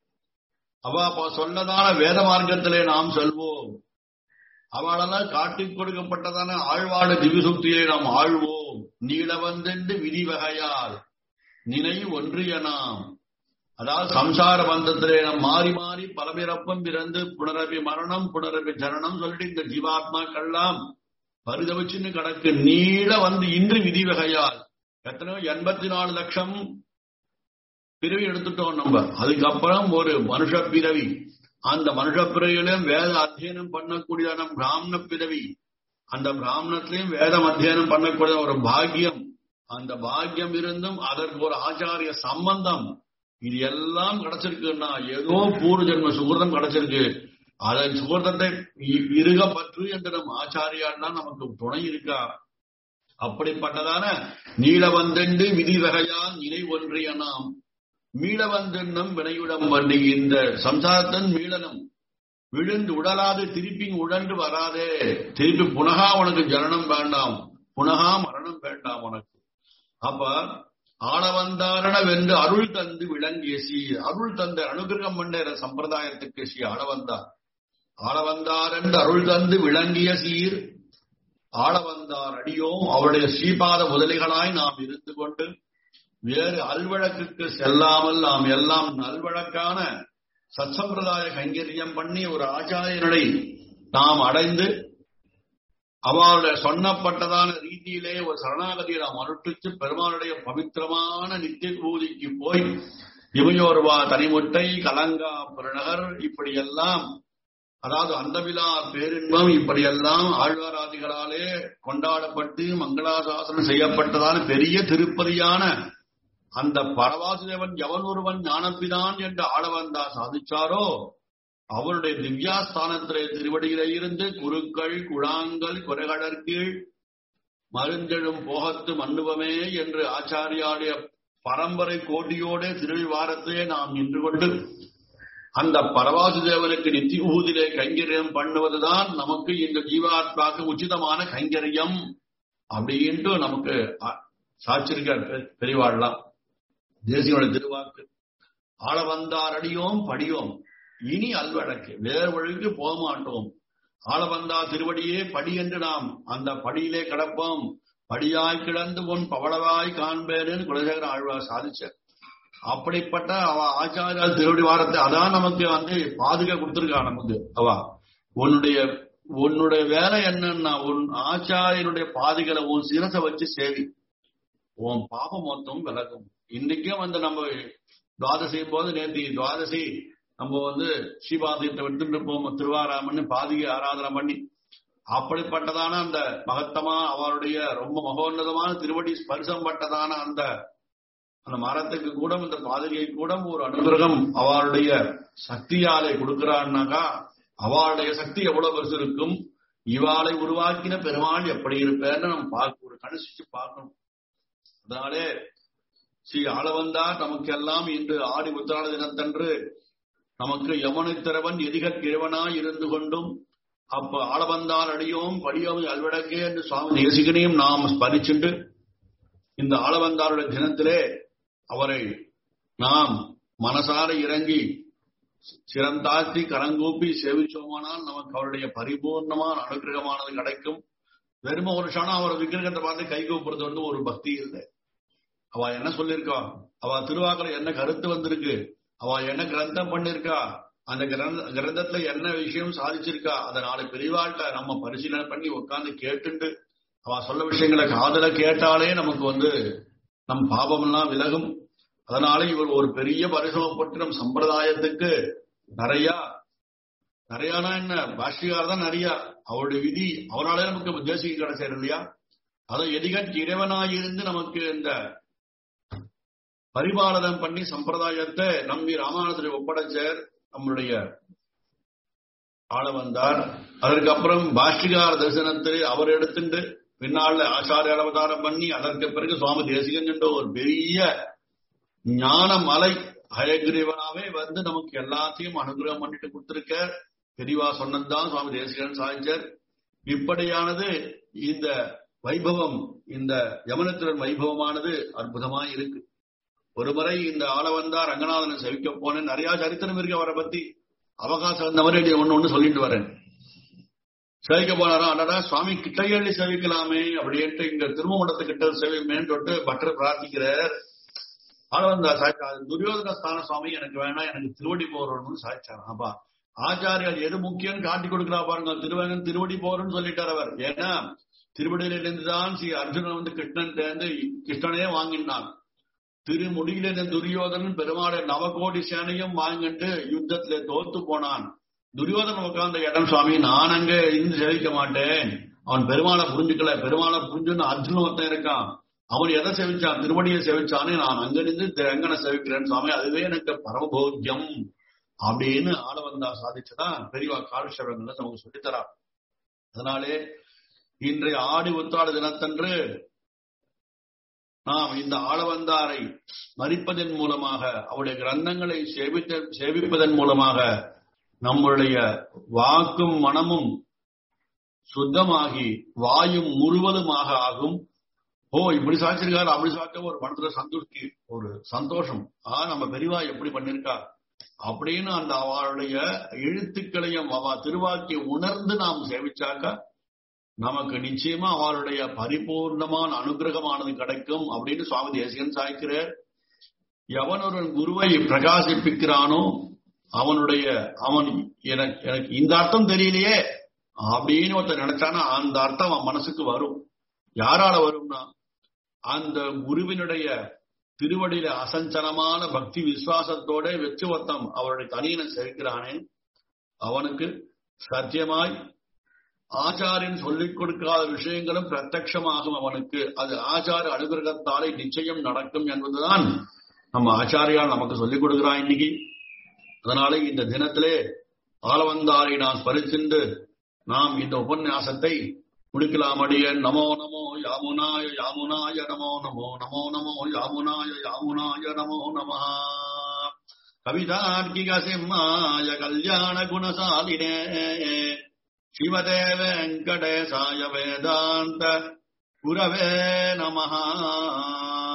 அவ சொன்னதான வேத மார்க்கத்திலே நாம் செல்வோம் அவளால் காட்டிக் கொடுக்கப்பட்டதான ஆழ்வாடு திவிசுக்தியை நாம் ஆழ்வோம் நீள வந்தென்று விதி வகையால் நினை ஒன்றிய நாம் அதாவது சம்சார பந்தத்திலே நாம் மாறி மாறி பலபிறப்பும் பிறந்து புனரபி மரணம் புனரபி ஜனனம் சொல்லிட்டு இந்த ஜீவாத்மாக்கள்லாம் பரிதவிச்சுன்னு கிடக்கு நீள வந்து இன்று விதி வகையால் எத்தனையோ எண்பத்தி நாலு லட்சம் பிறவி எடுத்துட்டோம் நம்ம அதுக்கப்புறம் ஒரு மனுஷ பிறவி அந்த மனுஷ பிறவியிலும் வேத அத்தியனம் பண்ணக்கூடியதான பிராமண பிறவி அந்த பிராமணத்திலையும் வேதம் அத்தியனம் பண்ணக்கூடிய ஒரு பாக்கியம் அந்த பாக்கியம் இருந்தும் அதற்கு ஒரு ஆச்சாரிய சம்பந்தம் இது எல்லாம் கிடைச்சிருக்குன்னா ஏதோ பூர்வ ஜென்ம சுகிருதம் கிடைச்சிருக்கு அதன் சுகிருதத்தை இருக பற்று என்று நம் ஆச்சாரியால் தான் நமக்கு துணை இருக்கா அப்படிப்பட்டதான நீள வந்தெண்டு விதி வகையால் நினை ஒன்றிய நாம் மீள வந்தென்னும் வினையுடம் வண்டி இந்த சம்சாரத்தன் மீளனும் விழுந்து உடலாது திருப்பி உழன்று வராதே திருப்பி புனகா உனக்கு ஜனனம் வேண்டாம் புனகா மரணம் வேண்டாம் உனக்கு அப்ப ஆளவந்தாரண வென்று அருள் தந்து விளங்கிய சி அருள் தந்த அனுகிரகம் பண்ண சம்பிரதாயத்துக்கு ஸ்ரீ ஆளவந்தார் ஆளவந்தார் என்று அருள் தந்து விளங்கிய சீர் ஆளவந்தார் அடியோம் அவருடைய ஸ்ரீபாத முதலிகளாய் நாம் இருந்து கொண்டு வேறு அல்வழக்குக்கு செல்லாமல் நாம் எல்லாம் நல்வழக்கான சத்சம்பிரதாய கைங்கரியம் பண்ணி ஒரு ஆச்சாரியனை நாம் அடைந்து அவருடைய சொன்னப்பட்டதான ரீதியிலே ஒரு சரணாகதியை நாம் அனுஷ்டித்து பெருமானுடைய பவித்திரமான நித்திய பூதிக்கு போய் இமையோர்வா தனிமுட்டை கலங்கா பெருநகர் இப்படியெல்லாம் அதாவது அந்தவிழா பேரின்பம் இப்படியெல்லாம் ஆழ்வாராதிகளாலே கொண்டாடப்பட்டு மங்களாசாசனம் செய்யப்பட்டதான பெரிய திருப்பதியான அந்த பரவாசுதேவன் எவன் ஒருவன் ஞானப்பிதான் என்று ஆளவந்தா சாதிச்சாரோ அவருடைய திவ்யாஸ்தானத்திலே திருவடியிலே இருந்து குருக்கள் குழாங்கள் குறைகடற்கீழ் மருந்தெழும் போகத்து மன்னுவமே என்று ஆச்சாரியாடைய பரம்பரை கோட்டியோட திருவிவாரத்திலே நாம் நின்று கொண்டு அந்த பரவாசுதேவனுக்கு நித்திய ஊதிலே கைங்கரியம் பண்ணுவதுதான் நமக்கு இந்த ஜீவாத்மாக்கு உச்சிதமான கைங்கரியம் அப்படின்ட்டு நமக்கு சாட்சிருக்கார் பெரியவாழ்லாம் தேசியோட திருவாக்கு ஆள வந்தார் அடியோம் படியோம் இனி அல்வழக்கு வேறு வழிக்கு போக மாட்டோம் ஆள வந்தா திருவடியே படி என்று நாம் அந்த படியிலே கிடப்போம் படியாய் கிடந்து உன் பவளவாய் காண்பேன்னு குலசேகர ஆழ்வார் சாதிச்சார் அப்படிப்பட்ட அவ ஆச்சாரியா திருவடி வாரத்தை அதான் நமக்கு வந்து பாதுகா கொடுத்திருக்கா நமக்கு அவ உன்னுடைய உன்னுடைய வேலை என்னன்னா உன் ஆச்சாரியனுடைய பாதுகளை உன் சிரசை வச்சு சேவி உன் பாபம் மொத்தம் விலகும் இன்னைக்கும் வந்து நம்ம துவாதசி போது நேத்தி துவாதசி நம்ம வந்து ஸ்ரீபாதத்தை விட்டுட்டு இருப்போம் திருவாராமன் பாதிகை ஆராதனை பண்ணி அப்படிப்பட்டதான அந்த மகத்தமா அவருடைய ரொம்ப மகோன்னதமான திருவடி ஸ்பர்சம் பட்டதான அந்த அந்த மரத்துக்கு கூட இந்த பாதிரியை கூட ஒரு அனுகிரகம் அவளுடைய சக்தியாலே கொடுக்கிறான்னாக்கா அவளுடைய சக்தி எவ்வளவு பெருசு இருக்கும் இவாளை உருவாக்கின பெருமாள் எப்படி இருப்பேன்னு நம்ம பார்க்க ஒரு கணிச்சு பார்க்கணும் அதனாலே ஸ்ரீ ஆளவந்தார் நமக்கு எல்லாம் இன்று ஆடி உத்தாள தினத்தன்று நமக்கு யமனை திறவன் எதிக கிழவனாய் இருந்து கொண்டும் அப்ப ஆளவந்தார் அடியோம் படியோம் அல்வடக்கே என்று சுவாமி தேசிகனையும் நாம் ஸ்மரிச்சுண்டு இந்த ஆளவந்தாருடைய தினத்திலே அவரை நாம் மனசார இறங்கி சிறந்தாழ்த்தி கரங்கூப்பி சேவிச்சோமானால் நமக்கு அவருடைய பரிபூர்ணமான அனுகிரகமானது கிடைக்கும் வெறும ஒரு க்ஷணம் அவர் விக்கிரகத்தை பார்த்து கை கூப்புறது வந்து ஒரு பக்தி இல்லை அவ என்ன சொல்லியிருக்கா அவ திருவாக்கல என்ன கருத்து வந்திருக்கு அவ என்ன கிரந்தம் பண்ணிருக்கா அந்த கிரந்த கிரந்தத்துல என்ன விஷயம் சாதிச்சிருக்கா அதை நாளை பெரியவாழ்கிட்ட நம்ம பரிசீலனை பண்ணி உட்கார்ந்து கேட்டுண்டு அவ சொல்ல விஷயங்களை காதல கேட்டாலே நமக்கு வந்து நம் பாபம் எல்லாம் விலகும் அதனால இவர் ஒரு பெரிய பரிசமப்பட்டு நம் சம்பிரதாயத்துக்கு நிறைய நிறையானா என்ன பாஷ்யகார் தான் நிறைய அவருடைய விதி அவராலே நமக்கு உத்தேசிக்க கிடைச்சார் இல்லையா அதை எதிகட் இறைவனாயிருந்து நமக்கு இந்த பரிபாலனம் பண்ணி சம்பிரதாயத்தை நம்பி ராமானுஜரை ஒப்படைச்சார் நம்முடைய ஆள வந்தார் அதற்கு அப்புறம் பாஷ்டிகார் தரிசனத்தில் அவர் எடுத்துட்டு பின்னால ஆச்சாரிய அவதாரம் பண்ணி அதற்கு பிறகு சுவாமி தேசிகன் என்ற ஒரு பெரிய ஞான மலை ஹயகிரீவனாவே வந்து நமக்கு எல்லாத்தையும் அனுகிரகம் பண்ணிட்டு கொடுத்திருக்க பெரியவா சொன்னதுதான் சுவாமி தேசிகன் சாதிச்சார் இப்படியானது இந்த வைபவம் இந்த யமனத்திரன் வைபவமானது அற்புதமாய் இருக்கு ஒரு முறை இந்த ஆள வந்தா ரங்கநாதனை செவிக்க போனேன் நிறைய சரித்திரம் இருக்கு அவரை பத்தி அவகாசம் இந்த மாதிரி ஒண்ணு ஒண்ணு சொல்லிட்டு வரேன் சேவிக்க போனாரா அடடா சுவாமி கிட்டையள்ளி சேவிக்கலாமே அப்படின்ட்டு இங்க திருமணத்து கிட்ட சேவிமேன்னு சொல்லிட்டு பட்டர் பிரார்த்திக்கிறார் ஆளவந்தா சாய்ச்சா துரியோதன ஸ்தான சுவாமி எனக்கு வேணாம் எனக்கு திருவடி போறோம்னு சாய்ச்சார் அப்பா ஆச்சாரியார் எது முக்கியம் காட்டி கொடுக்கிறா பாருங்க திருவேங்கன் திருவடி போறோம்னு சொல்லிட்டார் அவர் ஏன்னா திருவடியிலிருந்து தான் ஸ்ரீ அர்ஜுனன் வந்து கிருஷ்ணன் தேர்ந்து கிருஷ்ணனே வாங்கினான் திருமுடியில துரியோதனன் பெருமாளை நவகோடி சேனையும் வாங்கிட்டு யுத்தத்துல தோத்து போனான் துரியோதனன் உட்கார்ந்த இடம் சுவாமி நான் அங்க இருந்து சேவிக்க மாட்டேன் அவன் பெருமாளை புரிஞ்சுக்கல பெருமாளை புரிஞ்சுன்னு அர்ஜுனன் ஒருத்தன் இருக்கான் அவன் எதை சேவிச்சான் திருவடியை சேவிச்சானே நான் அங்கிருந்து எங்கன சேவிக்கிறேன் சுவாமி அதுவே எனக்கு பரமபோக்கியம் அப்படின்னு ஆள வந்தா சாதிச்சதான் பெரியவா காலசேவங்கள் நமக்கு சொல்லித்தரா அதனாலே இன்றைய ஆடி உத்தாடு தினத்தன்று நாம் இந்த ஆளவந்தாரை மறிப்பதன் மூலமாக அவருடைய கிரந்தங்களை சேவித்த சேவிப்பதன் மூலமாக நம்முடைய வாக்கும் மனமும் சுத்தமாகி வாயும் முழுவதுமாக ஆகும் ஓ இப்படி சாச்சிருக்காரு அப்படி சாச்ச ஒரு மனத்துல சந்துஷ்டி ஒரு சந்தோஷம் ஆ நம்ம பெரியவா எப்படி பண்ணிருக்கா அப்படின்னு அந்த அவளுடைய எழுத்துக்களையும் அவ திருவாக்கிய உணர்ந்து நாம் சேவிச்சாக்கா நமக்கு நிச்சயமா அவளுடைய பரிபூர்ணமான அனுகிரகமானது கிடைக்கும் அப்படின்னு சுவாமி தேசிகன் சாய்க்கிறார் எவன் ஒரு குருவை பிரகாசிப்பிக்கிறானோ அவனுடைய அவன் எனக்கு எனக்கு இந்த அர்த்தம் தெரியலையே அப்படின்னு ஒருத்தர் நினைச்சானா அந்த அர்த்தம் அவன் மனசுக்கு வரும் யாரால வரும்னா அந்த குருவினுடைய திருவடியில அசஞ்சனமான பக்தி விசுவாசத்தோட வெற்றி ஒருத்தம் அவருடைய தனியனை சேர்க்கிறானே அவனுக்கு சத்தியமாய் ஆச்சாரியன் சொல்லிக் கொடுக்காத விஷயங்களும் பிரத்யட்சமாகும் அவனுக்கு அது ஆச்சார அனுகிரகத்தாலே நிச்சயம் நடக்கும் என்பதுதான் நம்ம ஆச்சாரியால் நமக்கு சொல்லிக் கொடுக்கிறான் இன்னைக்கு அதனால இந்த தினத்திலே ஆலவந்தாரை நாம் பரிசிந்து நாம் இந்த உபன்யாசத்தை முடிக்கலாமடிய நமோ நமோ யாமுனாய யாமுனாய நமோ நமோ நமோ நமோ யாமுனாய யாமுனாய நமோ நம கவிதார்க்கிக சிம்மாய கல்யாண குணசாலினே சிவதே வெங்கடேசாய வேதாந்த குரவே நமஹா